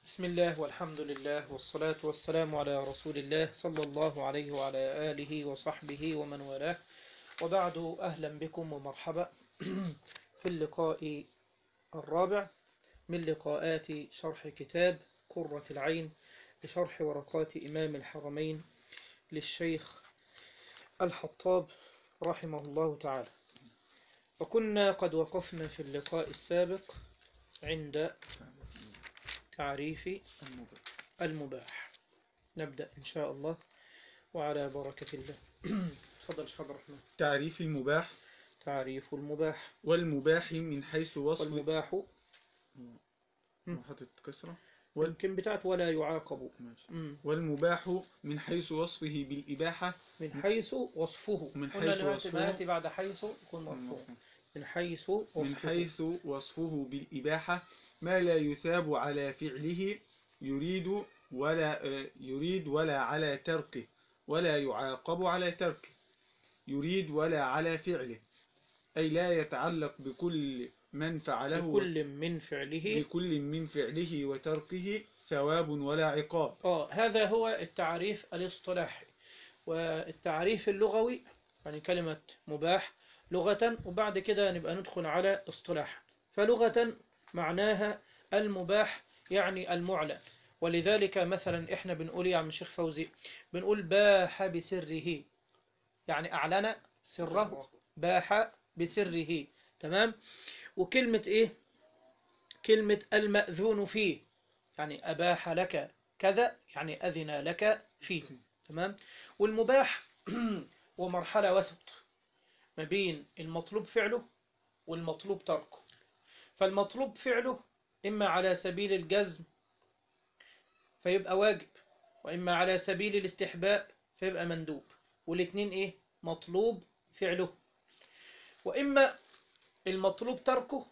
بسم الله والحمد لله والصلاة والسلام على رسول الله صلى الله عليه وعلى آله وصحبه ومن والاه وبعد أهلا بكم ومرحبا في اللقاء الرابع من لقاءات شرح كتاب قرة العين لشرح ورقات إمام الحرمين للشيخ الحطاب رحمه الله تعالى وكنا قد وقفنا في اللقاء السابق عند تعريف المباح نبدأ إن شاء الله وعلى بركة الله تفضل شيخ عبد الرحمن تعريف المباح تعريف المباح والمباح من حيث وصف والمباح حاطط كسرة يمكن بتاعت ولا يعاقب ماشي. مم. والمباح من حيث وصفه بالإباحة من حيث وصفه من قلنا حيث إن وصفه. ما يأتي بعد حيث يكون مرفوع من حيث وصفه من حيث وصفه بالإباحة ما لا يثاب على فعله يريد ولا آه، يريد ولا على تركه ولا يعاقب على تركه يريد ولا على فعله أي لا يتعلق بكل من فعله لكل من فعله بكل من فعله وتركه ثواب ولا عقاب آه هذا هو التعريف الاصطلاحي والتعريف اللغوي يعني كلمة مباح لغة وبعد كده نبقى ندخل على اصطلاحا فلغة معناها المباح يعني المعلن ولذلك مثلا احنا بنقول يا عم الشيخ فوزي بنقول باح بسره يعني أعلن سره باح بسره تمام وكلمة ايه كلمة المأذون فيه يعني أباح لك كذا يعني أذن لك فيه تمام والمباح هو مرحلة وسط ما بين المطلوب فعله والمطلوب تركه فالمطلوب فعله إما على سبيل الجزم فيبقى واجب وإما على سبيل الاستحباب فيبقى مندوب والاتنين إيه مطلوب فعله وإما المطلوب تركه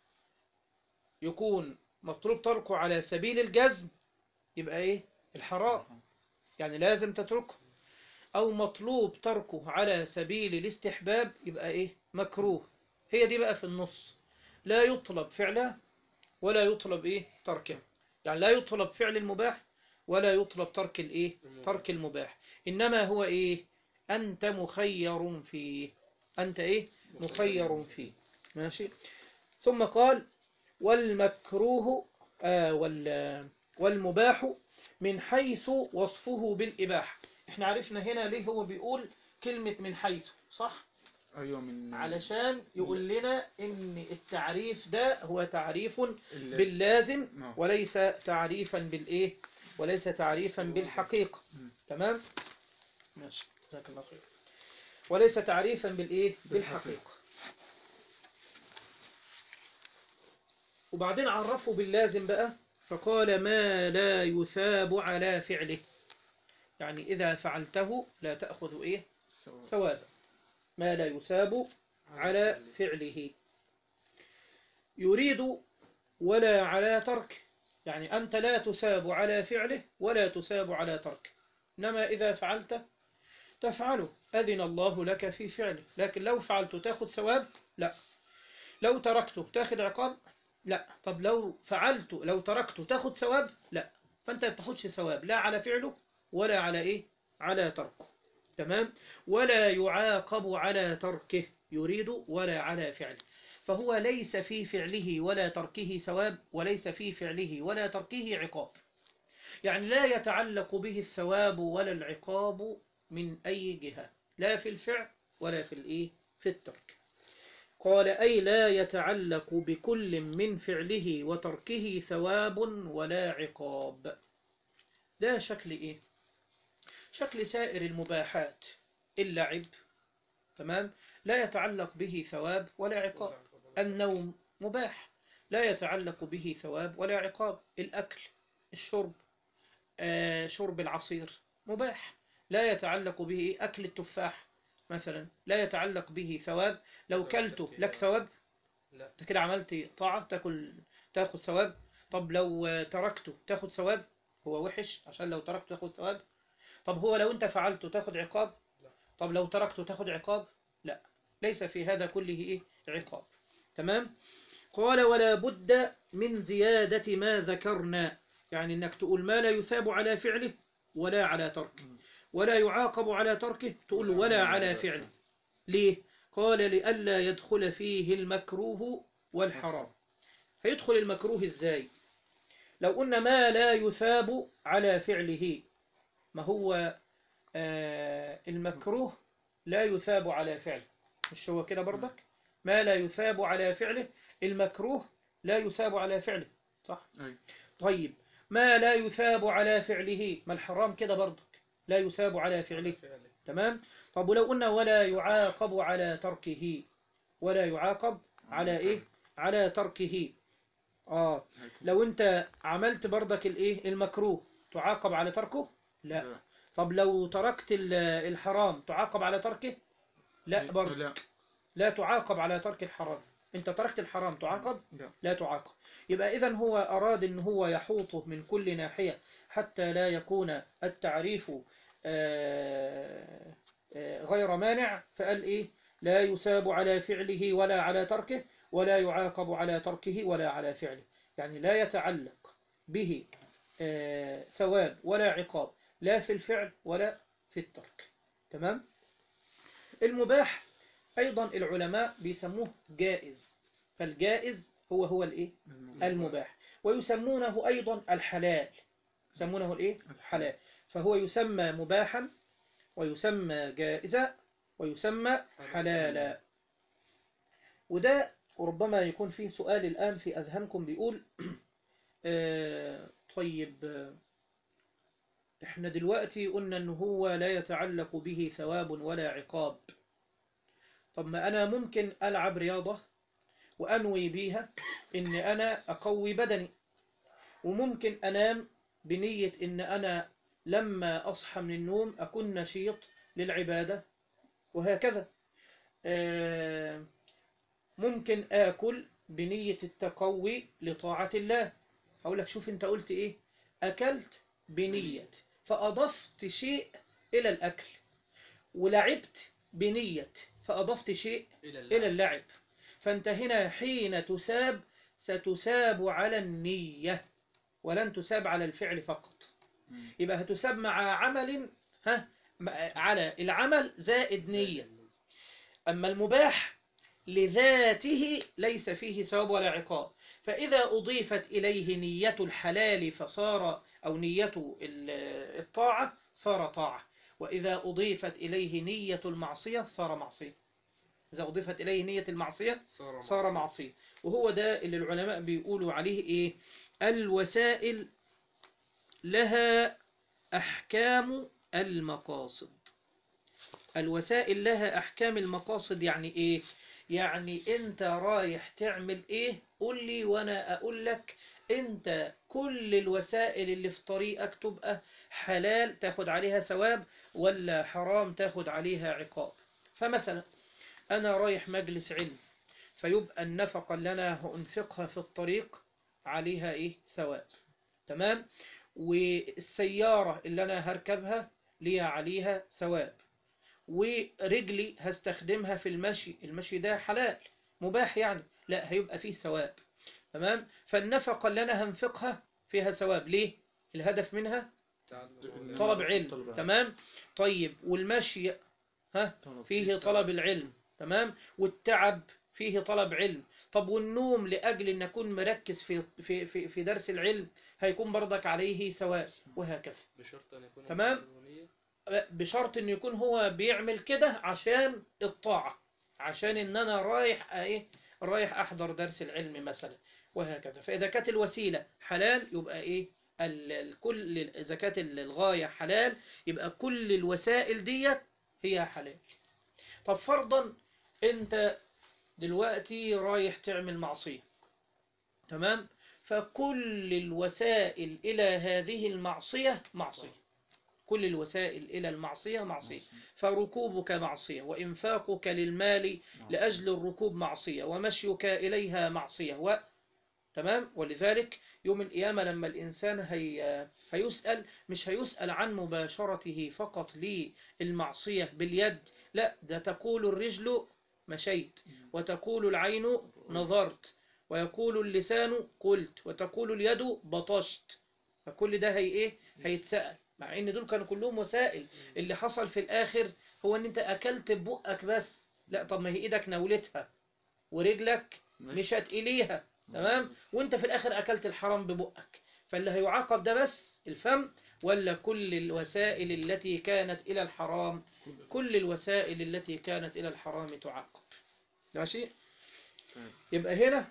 يكون مطلوب تركه على سبيل الجزم يبقى إيه الحرام يعني لازم تتركه أو مطلوب تركه على سبيل الاستحباب يبقى إيه مكروه هي دي بقى في النص لا يطلب فعله ولا يطلب إيه تركه يعني لا يطلب فعل المباح ولا يطلب ترك الإيه ترك المباح إنما هو إيه أنت مخير فيه أنت إيه مخير فيه ماشي ثم قال والمكروه آه وال والمباح من حيث وصفه بالإباحة احنا عرفنا هنا ليه هو بيقول كلمة من حيث صح أيوة من علشان يقول لنا ان التعريف ده هو تعريف ال- باللازم نعم. وليس تعريفا بالايه وليس تعريفا بالحقيقة مم. تمام ماشي جزاك الله خير وليس تعريفا بالايه بالحقيقة وبعدين عرفه باللازم بقى فقال ما لا يثاب على فعله يعني إذا فعلته لا تأخذ إيه سواء. ثوابا ما لا يثاب على فعله يريد ولا على ترك يعني أنت لا تساب على فعله ولا تساب على ترك إنما إذا فعلت تفعله أذن الله لك في فعله لكن لو فعلته تاخذ ثواب لا لو تركته تاخذ عقاب لا طب لو فعلته لو تركته تاخذ ثواب لا فأنت ما تاخذش ثواب لا على فعله ولا على إيه على تركه تمام ولا يعاقب على تركه يريد ولا على فعله فهو ليس في فعله ولا تركه ثواب وليس في فعله ولا تركه عقاب يعني لا يتعلق به الثواب ولا العقاب من أي جهة لا في الفعل ولا في الإيه في الترك قال أي لا يتعلق بكل من فعله وتركه ثواب ولا عقاب ده شكل إيه شكل سائر المباحات اللعب تمام لا يتعلق به ثواب ولا عقاب النوم مباح لا يتعلق به ثواب ولا عقاب الأكل الشرب آه شرب العصير مباح لا يتعلق به أكل التفاح مثلا لا يتعلق به ثواب لو كلته لك ثواب لا. انت كده عملت طاعة تاكل تاخد ثواب طب لو آه، تركته تاخد ثواب هو وحش عشان لو تركته تاخد ثواب طب هو لو انت فعلته تاخد عقاب لا. طب لو تركته تاخد عقاب لا ليس في هذا كله ايه عقاب تمام قال ولا بد من زيادة ما ذكرنا يعني انك تقول ما لا يثاب على فعله ولا على تركه ولا يعاقب على تركه تقول ولا على فعله ليه قال لئلا يدخل فيه المكروه والحرام هيدخل المكروه ازاي لو قلنا ما لا يثاب على فعله ما هو آه المكروه لا يثاب على فعله مش هو كده برضك ما لا يثاب على فعله المكروه لا يثاب على فعله صح أي. طيب ما لا يثاب على فعله ما الحرام كده برضك لا يثاب على فعله تمام طب ولو قلنا ولا يعاقب على تركه ولا يعاقب على ايه على تركه اه لو انت عملت برضك الايه المكروه تعاقب على تركه لا لا. طب لو تركت ال- الحرام تعاقب على تركه لا برضه لا لا تعاقب على ترك الحرام انت تركت الحرام تعاقب لا لا تعاقب يبقى إذا هو أراد أن هو يحوطه من كل ناحية حتى لا يكون التعريف آه، آه، غير مانع فقال إيه لا يساب على فعله ولا على تركه ولا يعاقب على تركه ولا على فعله يعني لا يتعلق به آه، ثواب ولا عقاب لا في الفعل ولا في الترك تمام المباح أيضا العلماء بيسموه جائز فالجائز هو هو الإيه المباح ويسمونه أيضا الحلال يسمونه الإيه الحلال فهو يسمى مباحا ويسمى جائزا ويسمى حلالا وده ربما يكون فيه سؤال الآن في أذهانكم بيقول آه، طيب آه، احنا دلوقتي قلنا ان هو لا يتعلق به ثواب ولا عقاب طب ما انا ممكن العب رياضة وانوي بيها ان انا اقوي بدني وممكن انام بنية ان انا لما اصحى من النوم اكون نشيط للعبادة وهكذا آه، ممكن آكل بنية التقوي لطاعة الله أقول لك شوف أنت قلت إيه أكلت بنية فأضفت شيء إلى الأكل ولعبت بنية فأضفت شيء إلى اللعب فأنت هنا حين تساب ستساب على النية ولن تساب على الفعل فقط يبقى هتساب مع عمل ها م- على العمل زائد نية أما المباح لذاته ليس فيه ثواب ولا عقاب فإذا أضيفت إليه نية الحلال فصار أو نية ال- الطاعة صار طاعة وإذا أضيفت إليه نية المعصية صار معصية إذا أضيفت إليه نية المعصية صار معصية وهو ده اللي العلماء بيقولوا عليه إيه الوسائل لها أحكام المقاصد الوسائل لها أحكام المقاصد يعني إيه يعني أنت رايح تعمل إيه قول لي وأنا أقول لك أنت كل الوسائل اللي في طريقك تبقى حلال تاخد عليها ثواب ولا حرام تاخد عليها عقاب فمثلا أنا رايح مجلس علم فيبقى النفقة اللي أنا هأنفقها في الطريق عليها إيه ثواب تمام والسيارة اللي أنا هركبها ليها عليها ثواب ورجلي هستخدمها في المشي المشي ده حلال مباح يعني لا هيبقى فيه ثواب تمام فالنفقة اللي أنا هنفقها فيها ثواب ليه الهدف منها طلب علم تمام طيب والمشي ها فيه طلب العلم تمام والتعب فيه طلب علم طب والنوم لأجل أن أكون مركز في, في, في, في درس العلم هيكون برضك عليه ثواب وهكذا بشرط أن يكون تمام. القانونية بشرط أن يكون هو بيعمل كده عشان الطاعة عشان أن أنا رايح إيه رايح أحضر درس العلم مثلا وهكذا فإذا كانت الوسيلة حلال يبقى إيه ال- الكل إذا كانت الغاية حلال يبقى كل الوسائل ديت هي حلال طب فرضا أنت دلوقتي رايح تعمل معصية تمام فكل الوسائل إلى هذه المعصية معصية كل الوسائل إلى المعصية معصية فركوبك معصية وإنفاقك للمال لأجل الركوب معصية ومشيك إليها معصية و... تمام ولذلك يوم القيامة لما الإنسان هي... هيسأل مش هيسأل عن مباشرته فقط للمعصية باليد لا ده تقول الرجل مشيت وتقول العين نظرت ويقول اللسان قلت وتقول اليد بطشت فكل ده هي ايه هيتسأل مع ان دول كانوا كلهم وسائل اللي حصل في الاخر هو ان انت اكلت ببقك بس لا طب ما هي ايدك ناولتها ورجلك مشت اليها تمام وانت في الاخر اكلت الحرام ببقك فاللي هيعاقب ده بس الفم ولا كل الوسائل التي كانت الى الحرام كل الوسائل التي كانت الى الحرام تعاقب ماشي طيب. يبقى هنا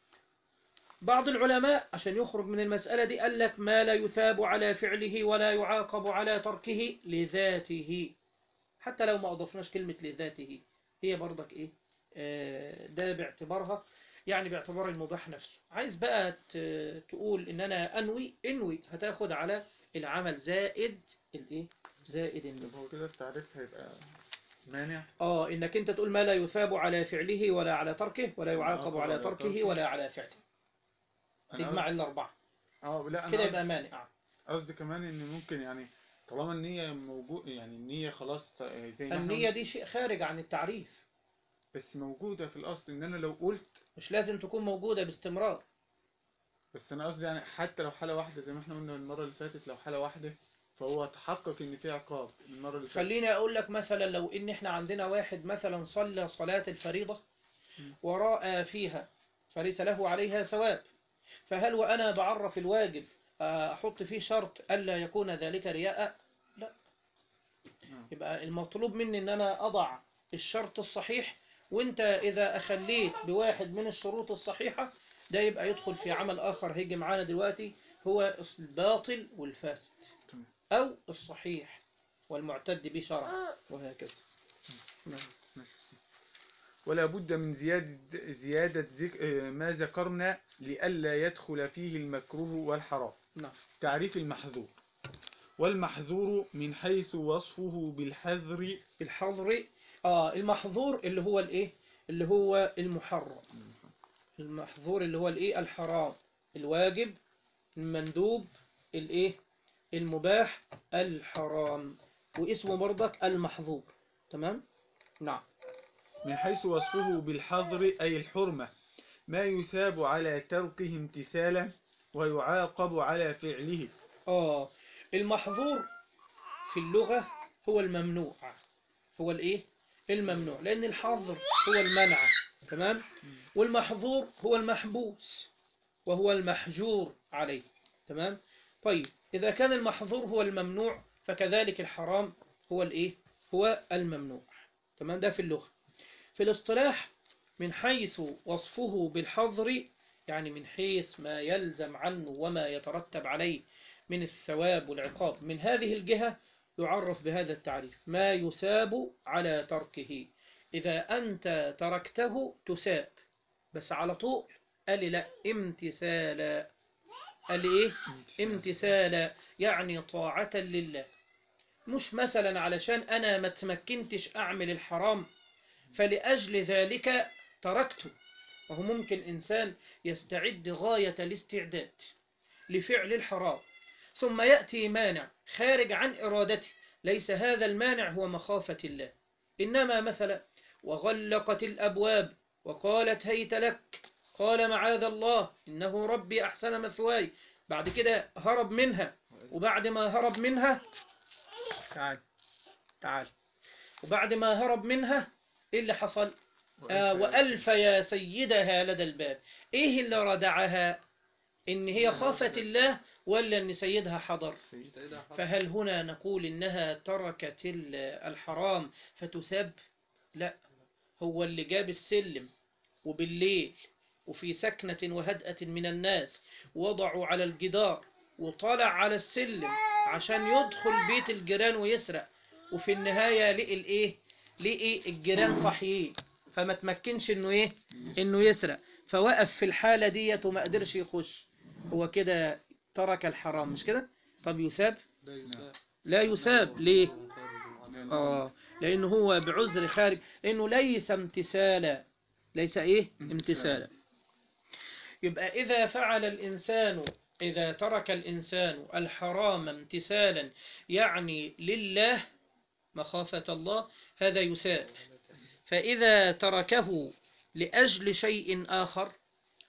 بعض العلماء عشان يخرج من المسألة دي قال لك ما لا يثاب على فعله ولا يعاقب على تركه لذاته حتى لو ما أضفناش كلمة لذاته هي برضك إيه آه، ده باعتبارها يعني باعتبار المباح نفسه عايز بقى ت- تقول إن أنا أنوي انوي هتاخد على العمل زائد الإيه زائد النوي طب هو كده التعريف هيبقى مانع اه انك انت تقول ما لا يثاب على فعله ولا على تركه ولا يعاقب على تركه ولا على فعله أنا تجمع الاربعه اه لا كده انا يبقى مانع قصدي كمان ان ممكن يعني طالما النية موجود يعني النية خلاص ت- زي ما احنا النية دي شيء خارج عن التعريف بس موجودة في الأصل إن أنا لو قلت مش لازم تكون موجودة باستمرار بس أنا قصدي يعني حتى لو حالة واحدة زي ما احنا قلنا المرة اللي فاتت لو حالة واحدة فهو تحقق إن في عقاب المرة اللي فاتت خليني اقول لك مثلا لو ان احنا عندنا واحد مثلا صلى صلاة الفريضة م. وراء فيها فليس له عليها ثواب فهل وانا بعرف الواجب آه، احط فيه شرط الا يكون ذلك رياء نعم. يبقى المطلوب مني ان انا اضع الشرط الصحيح وانت اذا اخليت بواحد من الشروط الصحيحة ده يبقى يدخل في عمل اخر هيجي معانا دلوقتي هو الباطل والفاسد تمام. او الصحيح والمعتد به شرعا وهكذا نعم. ولا بد من زيادة زيادة ذك... آه، ما ذكرنا لئلا يدخل فيه المكروه والحرام نعم تعريف المحذور والمحذور من حيث وصفه بالحذر الحظر اه المحظور اللي هو الايه اللي هو المحرم المحظور اللي هو الايه الحرام الواجب المندوب الايه المباح الحرام واسمه برضك المحظور تمام نعم من حيث وصفه بالحظر أي الحرمة ما يثاب على تركه امتثالا ويعاقب على فعله اه المحظور في اللغة هو الممنوع هو الايه الممنوع لان الحظر هو المنع تمام والمحظور هو المحبوس وهو المحجور عليه تمام طيب إذا كان المحظور هو الممنوع فكذلك الحرام هو الإيه هو الممنوع تمام ده في اللغة في الاصطلاح من حيث وصفه بالحظر يعني من حيث ما يلزم عنه وما يترتب عليه من الثواب والعقاب من هذه الجهة يعرف بهذا التعريف ما يساب على تركه إذا أنت تركته تساب بس على طول قال لي لا امتثالا قال لي إيه امتثالا يعني طاعة لله مش مثلا علشان أنا ما تمكنتش أعمل الحرام فلأجل ذلك تركته وهو ممكن إنسان يستعد غاية الاستعداد لفعل الحرام ثم يأتي مانع خارج عن إرادته ليس هذا المانع هو مخافة الله إنما مثلا وغلقت الأبواب وقالت هيت لك قال معاذ الله إنه ربي أحسن مثواي بعد كده هرب منها وبعد ما هرب منها تعال تعال وبعد ما هرب منها إيه اللي حصل آه وألف يا سيدها لدى الباب إيه اللي ردعها إن هي خافت الله ولا إن سيدها حضر فهل هنا نقول إنها تركت ال- الحرام فتساب لا هو اللي جاب السلم وبالليل وفي سكنة وهدأة من الناس وضعوا على الجدار وطلع على السلم عشان يدخل بيت الجيران ويسرق وفي النهاية لقي الايه لقي الجيران صحيين فما تمكنش انه ايه انه يسرق فوقف في الحالة ديت وما قدرش يخش هو كده ترك الحرام مش كده طب يساب لا يساب ليه آه لأنه هو بعذر خارج لأنه ليس امتثالا ليس إيه امتثالا يبقى إذا فعل الإنسان إذا ترك الإنسان الحرام امتثالا يعني لله مخافة الله هذا يساب فإذا تركه لأجل شيء آخر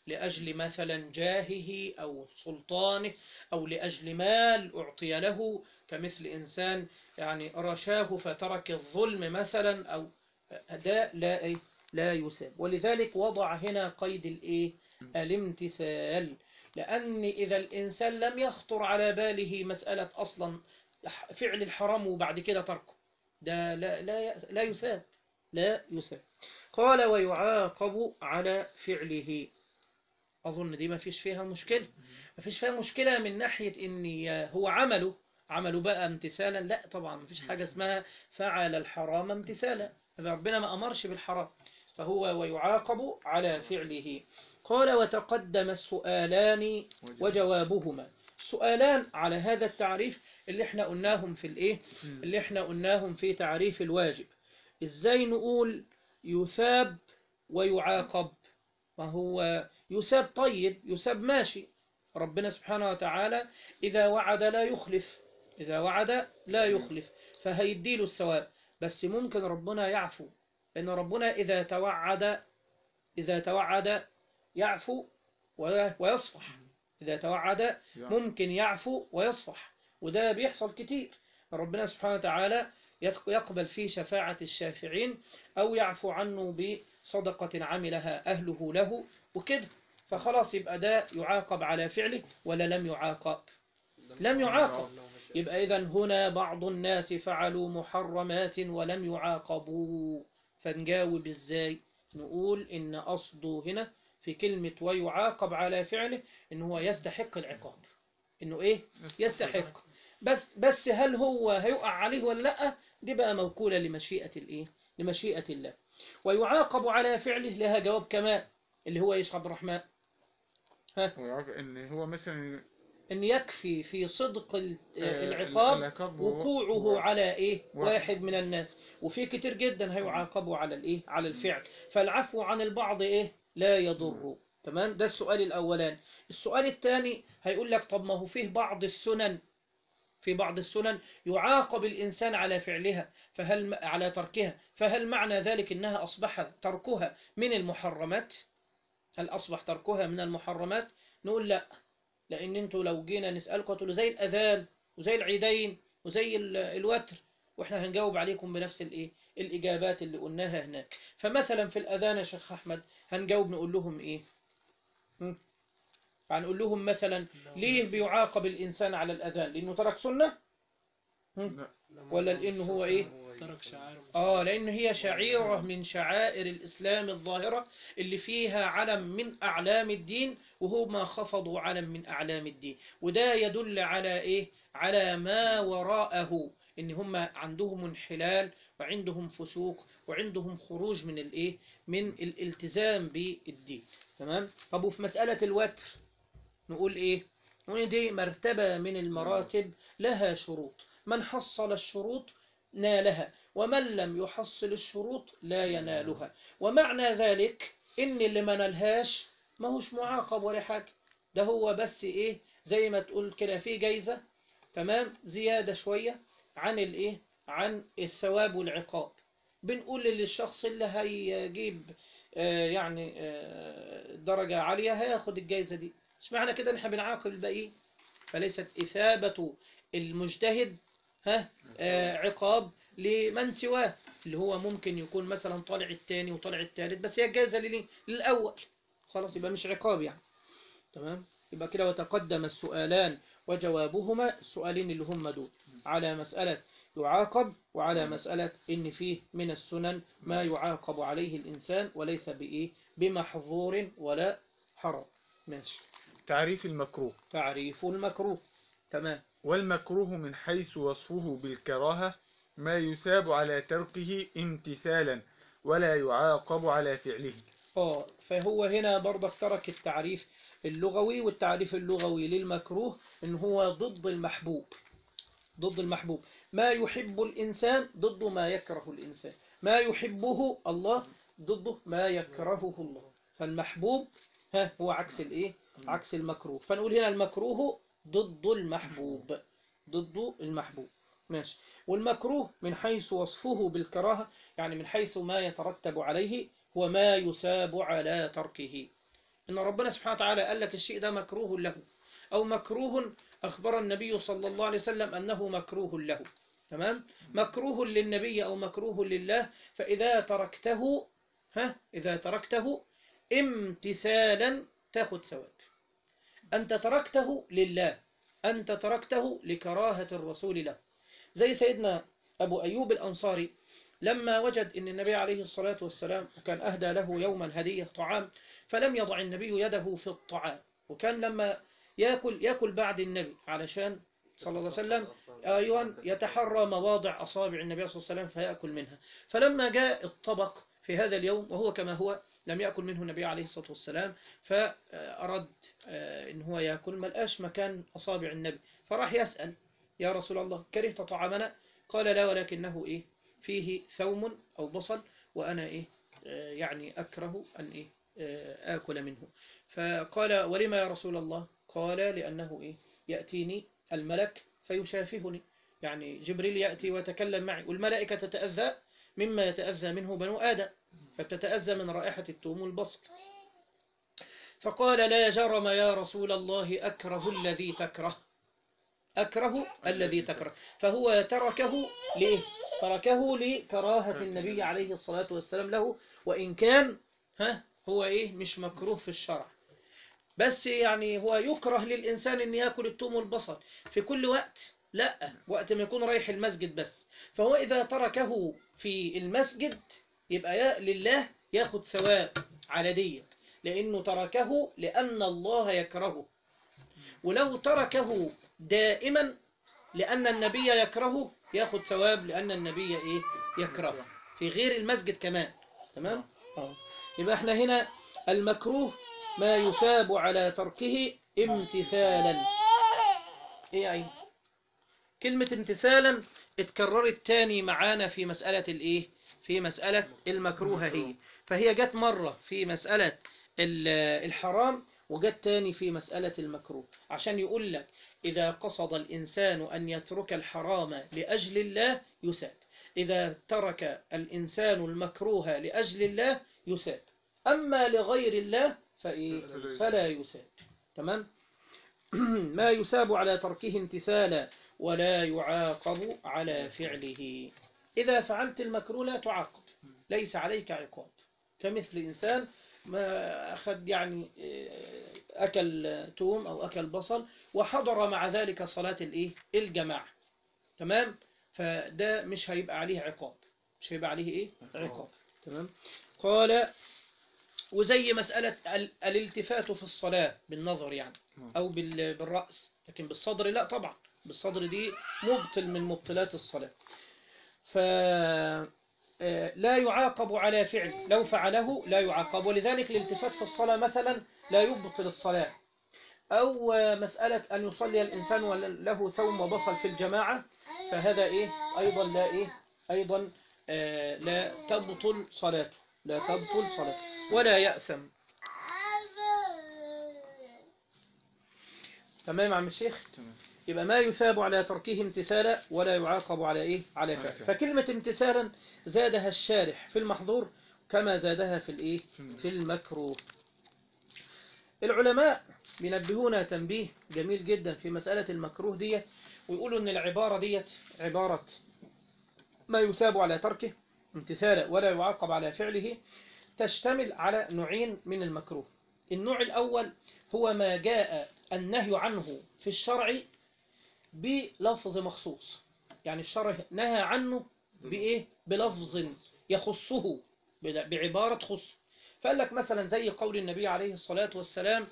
لأجل مثلا جاهه أو سلطانه أو لأجل مال أعطي له كمثل إنسان يعني رشاه فترك الظلم مثلا أو ده لا إيه؟ لا يساب ولذلك وضع هنا قيد الإيه الامتثال لأن إذا الإنسان لم يخطر على باله مسألة أصلا فعل الحرام وبعد كده تركه ده لا لا يأس- لا يساب لا يساب قال ويعاقب على فعله أظن دي ما فيش فيها مشكلة ما فيش فيها مشكلة من ناحية إن هو عمله عمله بقى امتثالا لا طبعا ما فيش حاجة اسمها فعل الحرام امتثالا ربنا ما أمرش بالحرام فهو ويعاقب على فعله قال وتقدم السؤالان وجوابهما السؤالان على هذا التعريف اللي احنا قلناهم في الايه اللي احنا قلناهم في تعريف الواجب ازاي نقول يثاب ويعاقب ما هو يثاب طيب يثاب ماشي ربنا سبحانه وتعالى إذا وعد لا يخلف إذا وعد لا يخلف فهيديله الثواب بس ممكن ربنا يعفو لأن ربنا إذا توعد إذا توعد يعفو وي- ويصفح إذا توعد ممكن يعفو ويصفح وده بيحصل كتير ربنا سبحانه وتعالى يتق- يقبل فيه شفاعة الشافعين أو يعفو عنه بصدقة عملها أهله له وكده فخلاص يبقى ده يعاقب على فعله ولا لم يعاقب لم يعاقب يبقى إذا هنا بعض الناس فعلوا محرمات ولم يعاقبوا فنجاوب إزاي نقول إن قصده هنا في كلمة ويعاقب على فعله إن هو يستحق العقاب إنه إيه يستحق بس بس هل هو هيقع عليه ولا لا دي بقى موكولة لمشيئة الإيه لمشيئة الله ويعاقب على فعله لها جواب كمان اللي هو إيش عبد الرحمن ويعرف ان هو مثلا إن يكفي في صدق ال- آه، العقاب العقاب هو- وقوعه هو- على ايه واحد. واحد من الناس وفي كتير جدا هيعاقبوا على الايه على الفعل فالعفو عن البعض ايه لا يضر تمام ده السؤال الاولاني السؤال الثاني هيقول لك طب ما هو فيه بعض السنن في بعض السنن يعاقب الإنسان على فعلها فهل على تركها فهل معنى ذلك أنها أصبح تركها من المحرمات هل أصبح تركها من المحرمات نقول لا لأن أنتوا لو جينا نسألكم تقولوا زي الأذان وزي العيدين وزي ال- الوتر وإحنا هنجاوب عليكم بنفس الإيه الإجابات اللي قلناها هناك فمثلا في الأذان يا شيخ أحمد هنجاوب نقول لهم إيه هم؟ هنقول لهم مثلا ليه بيعاقب الإنسان على الأذان لأنه ترك سنة هم؟ ولا لأنه هو إيه ترك شعائر آه لأن هي شعيرة من شعائر الإسلام الظاهرة اللي فيها علم من أعلام الدين وهو ما خفضوا علم من أعلام الدين وده يدل على إيه على ما وراءه إن هم عندهم انحلال وعندهم فسوق وعندهم خروج من الإيه من الالتزام بالدين تمام طب وفي مسألة الوتر نقول إيه نقول دي مرتبة من المراتب لها شروط من حصل الشروط نالها ومن لم يحصل الشروط لا ينالها ومعنى ذلك إن اللي ما نالهاش ما هوش معاقب ولا حاجة ده هو بس إيه زي ما تقول كده في جايزة تمام زيادة شوية عن الإيه عن الثواب والعقاب بنقول للشخص اللي هيجيب آه، يعني آه، درجة عالية هياخد الجايزة دي مش معنى كده ان احنا بنعاقب الباقيين فليست إثابة المجتهد ها آه، عقاب لمن سواه اللي هو ممكن يكون مثلا طالع الثاني وطالع الثالث بس هي جايزة للي- للأول خلاص يبقى مش عقاب يعني تمام يبقى كده وتقدم السؤالان وجوابهما السؤالين اللي هم دول على مسألة يعاقب وعلى مسألة إن فيه من السنن ما يعاقب عليه الإنسان وليس بإيه بمحظور ولا حرام ماشي تعريف المكروه تعريف المكروه تمام والمكروه من حيث وصفه بالكراهة ما يثاب على تركه امتثالا ولا يعاقب على فعله اه فهو هنا برضك ترك التعريف اللغوي والتعريف اللغوي للمكروه ان هو ضد المحبوب ضد المحبوب ما يحب الإنسان ضد ما يكره الإنسان ما يحبه الله ضده ما يكرهه الله فالمحبوب ها هو عكس الايه عكس المكروه فنقول هنا المكروه ضد المحبوب ضد المحبوب ماشي والمكروه من حيث وصفه بالكراهة يعني من حيث ما يترتب عليه هو ما يساب على تركه إن ربنا سبحانه وتعالى قال لك الشيء ده مكروه له أو مكروه أخبر النبي صلى الله عليه وسلم أنه مكروه له تمام مكروه للنبي أو مكروه لله فإذا تركته ها إذا تركته امتثالا تاخد ثواب أنت تركته لله أنت تركته لكراهة الرسول له زي سيدنا أبو أيوب الأنصاري لما وجد أن النبي عليه الصلاة والسلام كان أهدى له يوما هدية طعام فلم يضع النبي يده في الطعام وكان لما يأكل يأكل بعد النبي علشان صلى الله عليه وسلم أيوة يتحرى مواضع أصابع النبي صلى الله عليه وسلم فيأكل منها فلما جاء الطبق في هذا اليوم وهو كما هو لم يأكل منه النبي عليه الصلاة والسلام فأرد إن هو يأكل ملقاش مكان أصابع النبي فراح يسأل يا رسول الله كرهت طعامنا قال لا ولكنه إيه فيه ثوم أو بصل وأنا إيه يعني أكره أن إيه آكل منه فقال ولما يا رسول الله قال لأنه إيه يأتيني الملك فيشافهني يعني جبريل يأتي ويتكلم معي والملائكة تتأذى مما يتأذى منه بنو آدم فتتأذى من رائحة التوم والبصل فقال لا جرم يا رسول الله أكره الذي تكره أكره الذي تكره فهو تركه ليه تركه لكراهة النبي عليه الصلاة والسلام له وإن كان ها هو إيه مش مكروه في الشرع بس يعني هو يكره للإنسان أن يأكل التوم والبصل في كل وقت لا وقت ما يكون رايح المسجد بس فهو إذا تركه في المسجد يبقى يا لله ياخد ثواب على ديت لأنه تركه لأن الله يكرهه ولو تركه دائما لأن النبي يكرهه ياخد ثواب لأن النبي إيه يكرهه في غير المسجد كمان تمام اه يبقى احنا هنا المكروه ما يثاب على تركه امتثالا ايه يا عين كلمة امتثالا اتكررت تاني معانا في مسألة الايه في مسألة المكروه هي فهي جت مرة في مسألة الحرام وجت تاني في مسألة المكروه عشان يقول لك إذا قصد الإنسان أن يترك الحرام لأجل الله يساب إذا ترك الإنسان المكروه لأجل الله يساب أما لغير الله فإيه فلا يساب تمام ما يساب على تركه امتثالا ولا يعاقب على فعله إذا فعلت المكروه لا تعاقب ليس عليك عقاب كمثل إنسان ما أخذ يعني أكل توم أو أكل بصل وحضر مع ذلك صلاة الإيه الجماعة تمام فده مش هيبقى عليه عقاب مش هيبقى عليه إيه عقاب تمام قال وزي مسألة الالتفات في الصلاة بالنظر يعني أو بالرأس لكن بالصدر لا طبعا بالصدر دي مبطل من مبطلات الصلاة ف لا يعاقب على فعل لو فعله لا يعاقب ولذلك الالتفات في الصلاة مثلا لا يبطل الصلاة أو مسألة أن يصلي الإنسان وله ثوم وبصل في الجماعة فهذا إيه أيضا لا إيه أيضا آه لا تبطل صلاته لا تبطل صلاته ولا يأسم تمام عم الشيخ تمام يبقى ما يثاب على تركه امتثالا ولا يعاقب على ايه على فعل فكلمة امتثالا زادها الشارح في المحظور كما زادها في الايه في المكروه العلماء بينبهونا تنبيه جميل جدا في مسألة المكروه دي ويقولوا ان العبارة ديت عبارة ما يثاب على تركه امتثالا ولا يعاقب على فعله تشتمل على نوعين من المكروه النوع الأول هو ما جاء النهي عنه في الشرع بلفظ مخصوص يعني الشرع نهى عنه بإيه؟ بلفظ يخصه بعبارة خص فقال لك مثلا زي قول النبي عليه الصلاة والسلام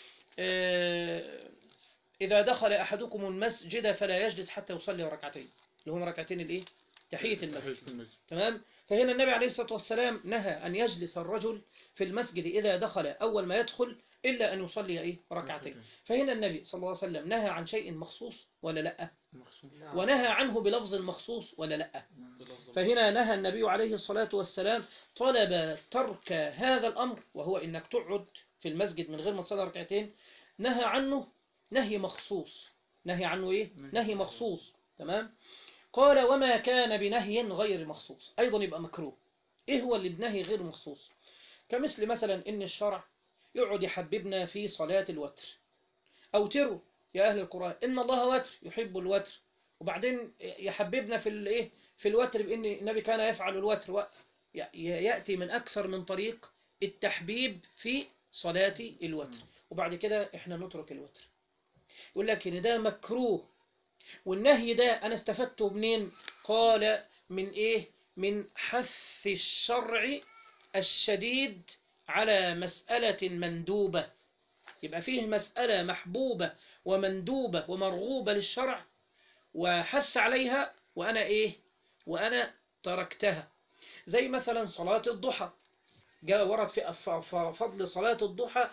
إذا دخل أحدكم المسجد فلا يجلس حتى يصلي ركعتين اللي هم ركعتين الإيه؟ تحية المسجد تمام فهنا النبي عليه الصلاة والسلام نهى أن يجلس الرجل في المسجد إذا دخل أول ما يدخل إلا أن يصلي إيه ركعتين فهنا النبي صلى الله عليه وسلم نهى عن شيء مخصوص ولا لأ ونهى عنه بلفظ مخصوص ولا لأ فهنا نهى النبي عليه الصلاة والسلام طلب ترك هذا الأمر وهو إنك تقعد في المسجد من غير ما تصلي ركعتين نهى عنه نهي مخصوص نهي عنه إيه نهي مخصوص تمام قال وما كان بنهي غير مخصوص أيضا يبقى مكروه إيه هو اللي بنهي غير مخصوص كمثل مثلا إن الشرع يقعد يحببنا في صلاة الوتر أوتروا يا أهل القرآن إن الله وتر يحب الوتر وبعدين يحببنا في الايه في الوتر بان النبي كان يفعل الوتر و- ي- ياتي من اكثر من طريق التحبيب في صلاه الوتر وبعد كده احنا نترك الوتر يقول لك ان ده مكروه والنهي ده انا استفدته منين قال من ايه من حث الشرع الشديد على مساله مندوبه يبقى فيه مساله محبوبه ومندوبه ومرغوبه للشرع وحث عليها وأنا إيه وأنا تركتها زي مثلا صلاة الضحى جاء ورد في أف- ف- فضل صلاة الضحى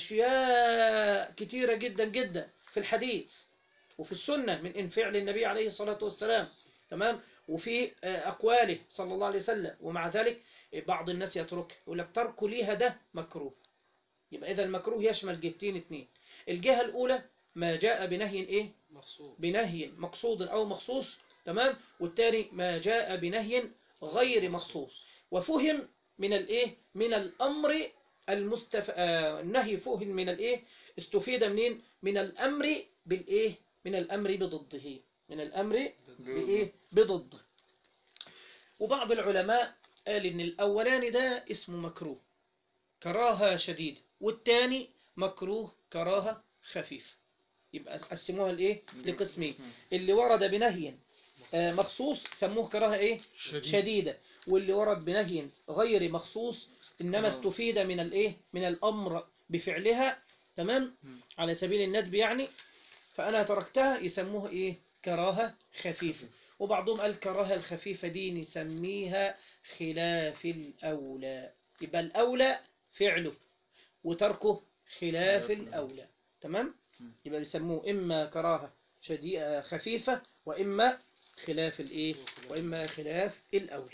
أشياء كتيرة جدا جدا في الحديث وفي السنة من إن فعل النبي عليه الصلاة والسلام تمام وفي آه، أقواله صلى الله عليه وسلم ومع ذلك بعض الناس يتركها يقول لك ترك ليها ده مكروه يبقى إذا المكروه يشمل جهتين اتنين الجهة الأولى ما جاء بنهي إيه مقصود بنهي مقصود أو مخصوص تمام والتاني ما جاء بنهي غير مخصوص وفهم من الإيه من الأمر المستف... آه النهي فهم من الإيه استفيد منين من الأمر بالإيه من الأمر بضده من الأمر بإيه بضده وبعض العلماء قال إن الأولاني ده اسمه مكروه كراهة شديدة والتاني مكروه كراهة خفيفة يبقى قسموها لإيه لقسمين اللي ورد بنهي آه، مخصوص سموه كراهة إيه شديد. شديدة واللي ورد بنهي غير مخصوص إنما آه. استفيد من الإيه من الأمر بفعلها تمام مم. على سبيل الندب يعني فأنا تركتها يسموها إيه كراهة خفيفة وبعضهم قال الكراهة الخفيفة دي نسميها خلاف الأولى يبقى الأولى فعله وتركه خلاف خلاف الأولى تمام مم. يبقى بيسموه إما كراهة شديدة خفيفة وإما خلاف الإيه وإما خلاف الأولى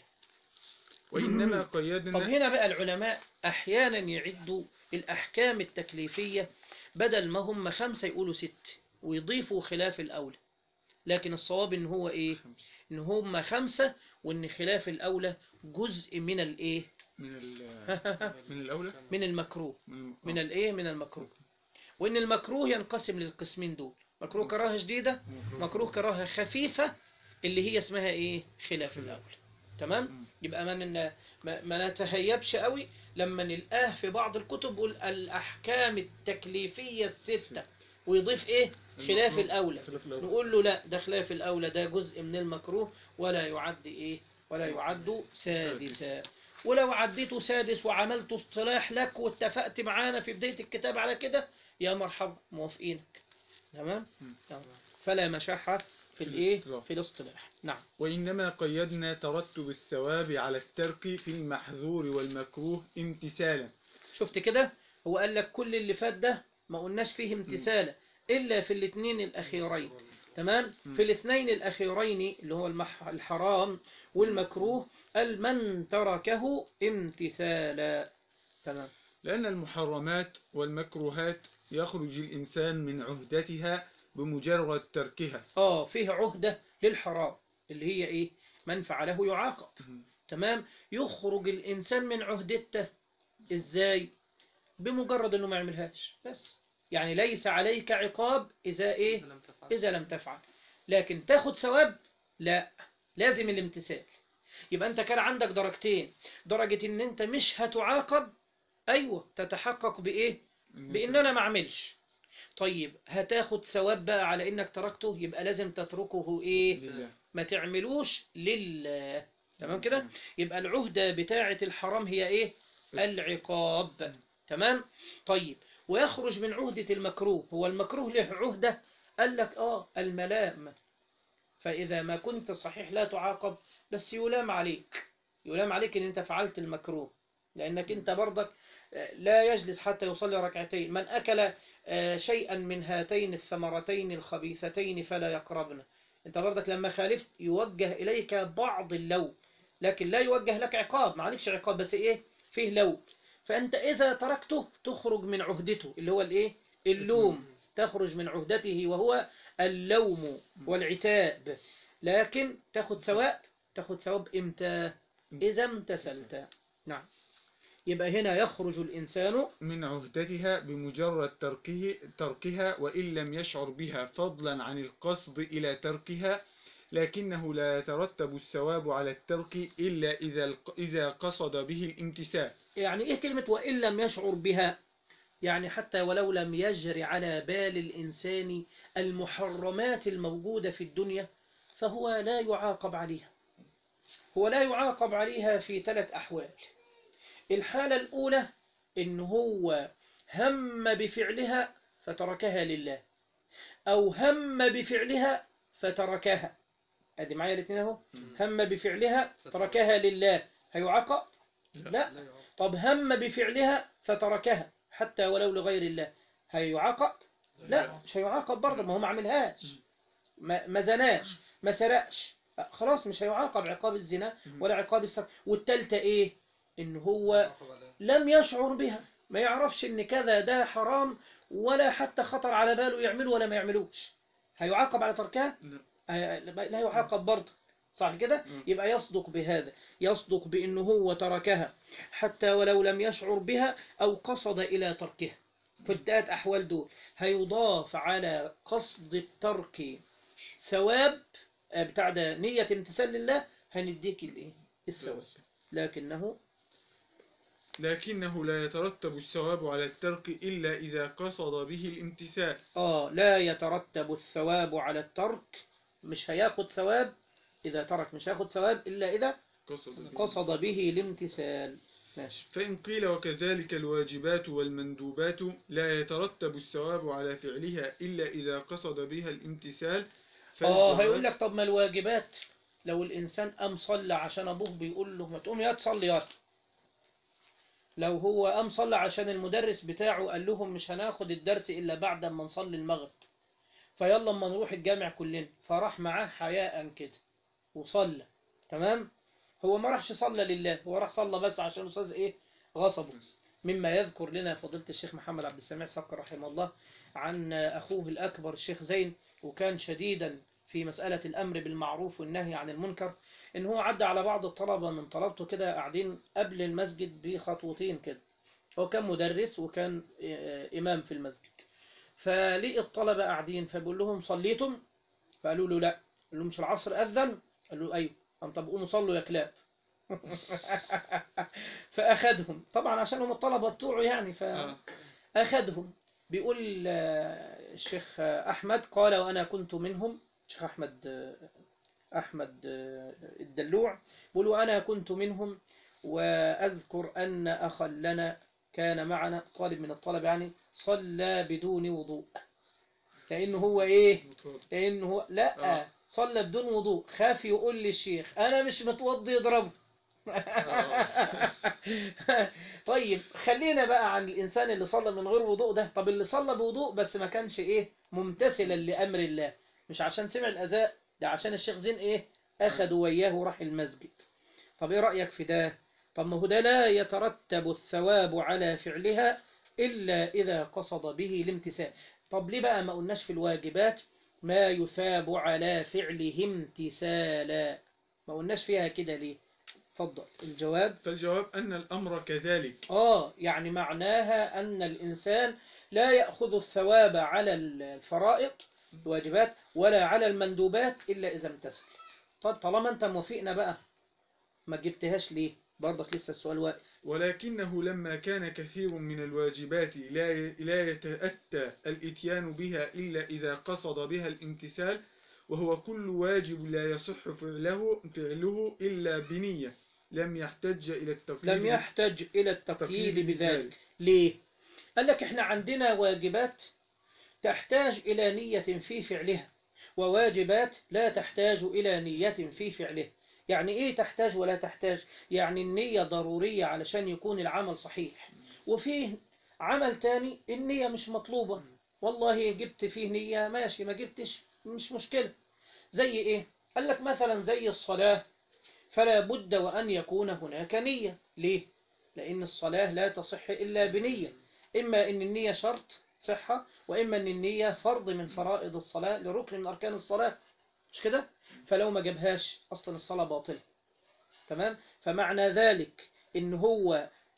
وإنما طب قيدنا هنا بقى العلماء أحيانا يعدوا الأحكام التكليفية بدل ما هم خمسة يقولوا ست ويضيفوا خلاف الأولى لكن الصواب إن هو إيه إن هم خمسة وإن خلاف الأولى جزء من الإيه من ال- من الأولى من المكروه من من الإيه من المكروه وإن المكروه ينقسم للقسمين دول مكروه كراهة شديدة مكروه كراهة خفيفة اللي هي اسمها إيه خلاف الأولى تمام مم. يبقى ما ن- ما, ما نتهيبش قوي لما نلقاه في بعض الكتب يقول الأحكام التكليفية الستة ويضيف إيه خلاف المكروه. الأولى خلاف الأولى. نقول له لا ده خلاف الأولى ده جزء من المكروه ولا يعد إيه ولا يعد سادسا ولو عديته سادس وعملت اصطلاح لك واتفقت معانا في بداية الكتاب على كده يا مرحبا موافقينك تمام مم. تمام. فلا مشحة في في الايه الاصطلاح. في الاصطلاح نعم وإنما قيدنا ترتب الثواب على الترك في المحظور والمكروه امتثالا شفت كده هو قال لك كل اللي فات ده ما قلناش فيه امتثالا الا في الاثنين الاخيرين تمام مم. في الاثنين الاخيرين اللي هو المح... الحرام والمكروه قال من تركه امتثالا تمام لأن المحرمات والمكروهات يخرج الإنسان من عهدتها بمجرد تركها اه فيه عهدة للحرام اللي هي ايه من فعله يعاقب مم. تمام يخرج الانسان من عهدته ازاي بمجرد انه ما يعملهاش بس يعني ليس عليك عقاب اذا ايه إذا لم تفعل إذا لم تفعل لكن تاخد ثواب لا لازم الامتثال يبقى أنت كان عندك درجتين درجة إن أنت مش هتعاقب أيوة تتحقق بإيه بإن أنا ما أعملش طيب هتاخد ثواب بقى على إنك تركته يبقى لازم تتركه إيه لله. ما تعملوش لله تمام كده يبقى العهدة بتاعة الحرام هي إيه العقاب تمام طيب ويخرج من عهدة المكروه هو المكروه له عهدة قال لك آه الملام فإذا ما كنت صحيح لا تعاقب بس يلام عليك يلام عليك إن أنت فعلت المكروه لأنك أنت برضك آه، لا يجلس حتى يصلي ركعتين من أكل آه، شيئا من هاتين الثمرتين الخبيثتين فلا يقربن أنت برضك لما خالفت يوجه إليك بعض اللوم لكن لا يوجه لك عقاب ما عليكش عقاب بس إيه فيه لوم فأنت إذا تركته تخرج من عهدته اللي هو الإيه اللوم تخرج من عهدته وهو اللوم والعتاب لكن تاخد ثواب تاخد ثواب امتى إذا امتثلت نعم يبقى هنا يخرج الإنسان من عهدتها بمجرد تركه تركها وإن لم يشعر بها فضلا عن القصد إلى تركها لكنه لا يترتب الثواب على الترك إلا إذا الق- إذا قصد به الامتثال يعني إيه كلمة وإن لم يشعر بها يعني حتى ولو لم يجر على بال الإنسان المحرمات الموجودة في الدنيا فهو لا يعاقب عليها هو لا يعاقب عليها في ثلاث أحوال الحالة الأولى إن هو هم بفعلها فتركها لله أو هم بفعلها فتركها أدي معايا الاثنين أهو هم بفعلها تركها لله هيعاقب؟ لا طب هم بفعلها فتركها حتى ولو لغير الله هيعاقب؟ لا مش هيعاقب برضه ما هو ما عملهاش ما ما زناش ما سرقش خلاص مش هيعاقب عقاب الزنا ولا عقاب السرقة والتالتة ايه ان هو لم يشعر بها ما يعرفش ان كذا ده حرام ولا حتى خطر على باله يعمله ولا ما يعملوش هيعاقب على تركها لا. آه، لا يعاقب برضه صح كده مم. يبقى يصدق بهذا يصدق بأنه هو تركها حتى ولو لم يشعر بها أو قصد إلى تركها في الثلاث أحوال دول هيضاف على قصد الترك ثواب آه، بتاع ده نية امتثال لله هنديك الايه الثواب لكنه لكنه لا يترتب الثواب على الترك إلا إذا قصد به الامتثال آه لا يترتب الثواب على الترك مش هياخد ثواب إذا ترك مش هياخد ثواب إلا إذا قصد به قصد به الامتثال ماشي فإن قيل وكذلك الواجبات والمندوبات لا يترتب الثواب على فعلها إلا إذا قصد بها الامتثال آه فالجواب- هيقول لك طب ما الواجبات لو الإنسان قام صلى عشان أبوه بيقول له ما تقوم يا تصلي يا لو هو قام صلى عشان المدرس بتاعه قال لهم مش هناخد الدرس إلا بعد ما نصلي المغرب فيلا اما نروح الجامع كلنا فراح معاه حياء كده وصلى تمام هو ما راحش صلى لله هو راح صلى بس عشان الأستاذ إيه غصبه مما يذكر لنا فضيلة الشيخ محمد عبد السميع سكر رحمه الله عن أخوه الأكبر الشيخ زين وكان شديدا في مسألة الأمر بالمعروف والنهي عن المنكر إن هو عدى على بعض الطلبة من طلبته كده قاعدين قبل المسجد بخطوتين كده هو كان مدرس وكان آه، إمام في المسجد فلقي الطلبة قاعدين فبيقول لهم صليتم فقالوا له لا قال لهم مش العصر أذن قالوا له أيوه قام طب قوموا صلوا يا كلاب فأخذهم طبعا عشان هم الطلبة بتوعه يعني ف... آه. أخذهم بيقول آه، الشيخ آه، أحمد قال وأنا كنت منهم الشيخ أحمد آه، أحمد آه، الدلوع بيقول وأنا كنت منهم وأذكر أن أخا لنا كان معنا طالب من الطلبة يعني صلى بدون وضوء كأنه هو إيه كأنه هو لا آه. صلى بدون وضوء خاف يقول للشيخ أنا مش متوضي يضربه طيب خلينا بقى عن الإنسان اللي صلى من غير وضوء ده طب اللي صلى بوضوء بس ما كانش إيه ممتثلا لأمر الله مش عشان سمع الأذاء ده عشان الشيخ زين إيه أخده وياه وراح المسجد طب إيه رأيك في ده طب ما هو ده لا يترتب الثواب على فعلها إلا إذا قصد به الامتثال طب ليه بقى ما قلناش في الواجبات ما يثاب على فعله امتثالا ما قلناش فيها كده ليه اتفضل الجواب فالجواب أن الأمر كذلك آه يعني معناها أن الإنسان لا يأخذ الثواب على الفرائض الواجبات ولا على المندوبات إلا إذا امتثل طب طالما أنت موافقنا بقى ما جبتهاش ليه برضك لسه السؤال واقف ولكنه لما كان كثير من الواجبات لا ي- لا يتأتى الإتيان بها إلا إذا قصد بها الامتثال وهو كل واجب لا يصح فعله فعله إلا بنية لم يحتج إلى التقييد لم يحتج إلى التقييد تقييد بذلك ليه؟ قال لك احنا عندنا واجبات تحتاج إلى نية في فعلها وواجبات لا تحتاج إلى نية في فعلها يعني إيه تحتاج ولا تحتاج؟ يعني النية ضرورية علشان يكون العمل صحيح وفيه عمل تاني النية مش مطلوبة والله جبت فيه نية ماشي ما جبتش مش مشكلة زي إيه؟ قال لك مثلا زي الصلاة فلا بد وأن يكون هناك نية ليه؟ لأن الصلاة لا تصح إلا بنية إما أن النية شرط صحة وإما أن النية فرض من فرائض الصلاة لركن من أركان الصلاة مش كده؟ فلو ما جابهاش أصلا الصلاة باطلة تمام؟ فمعنى ذلك إن هو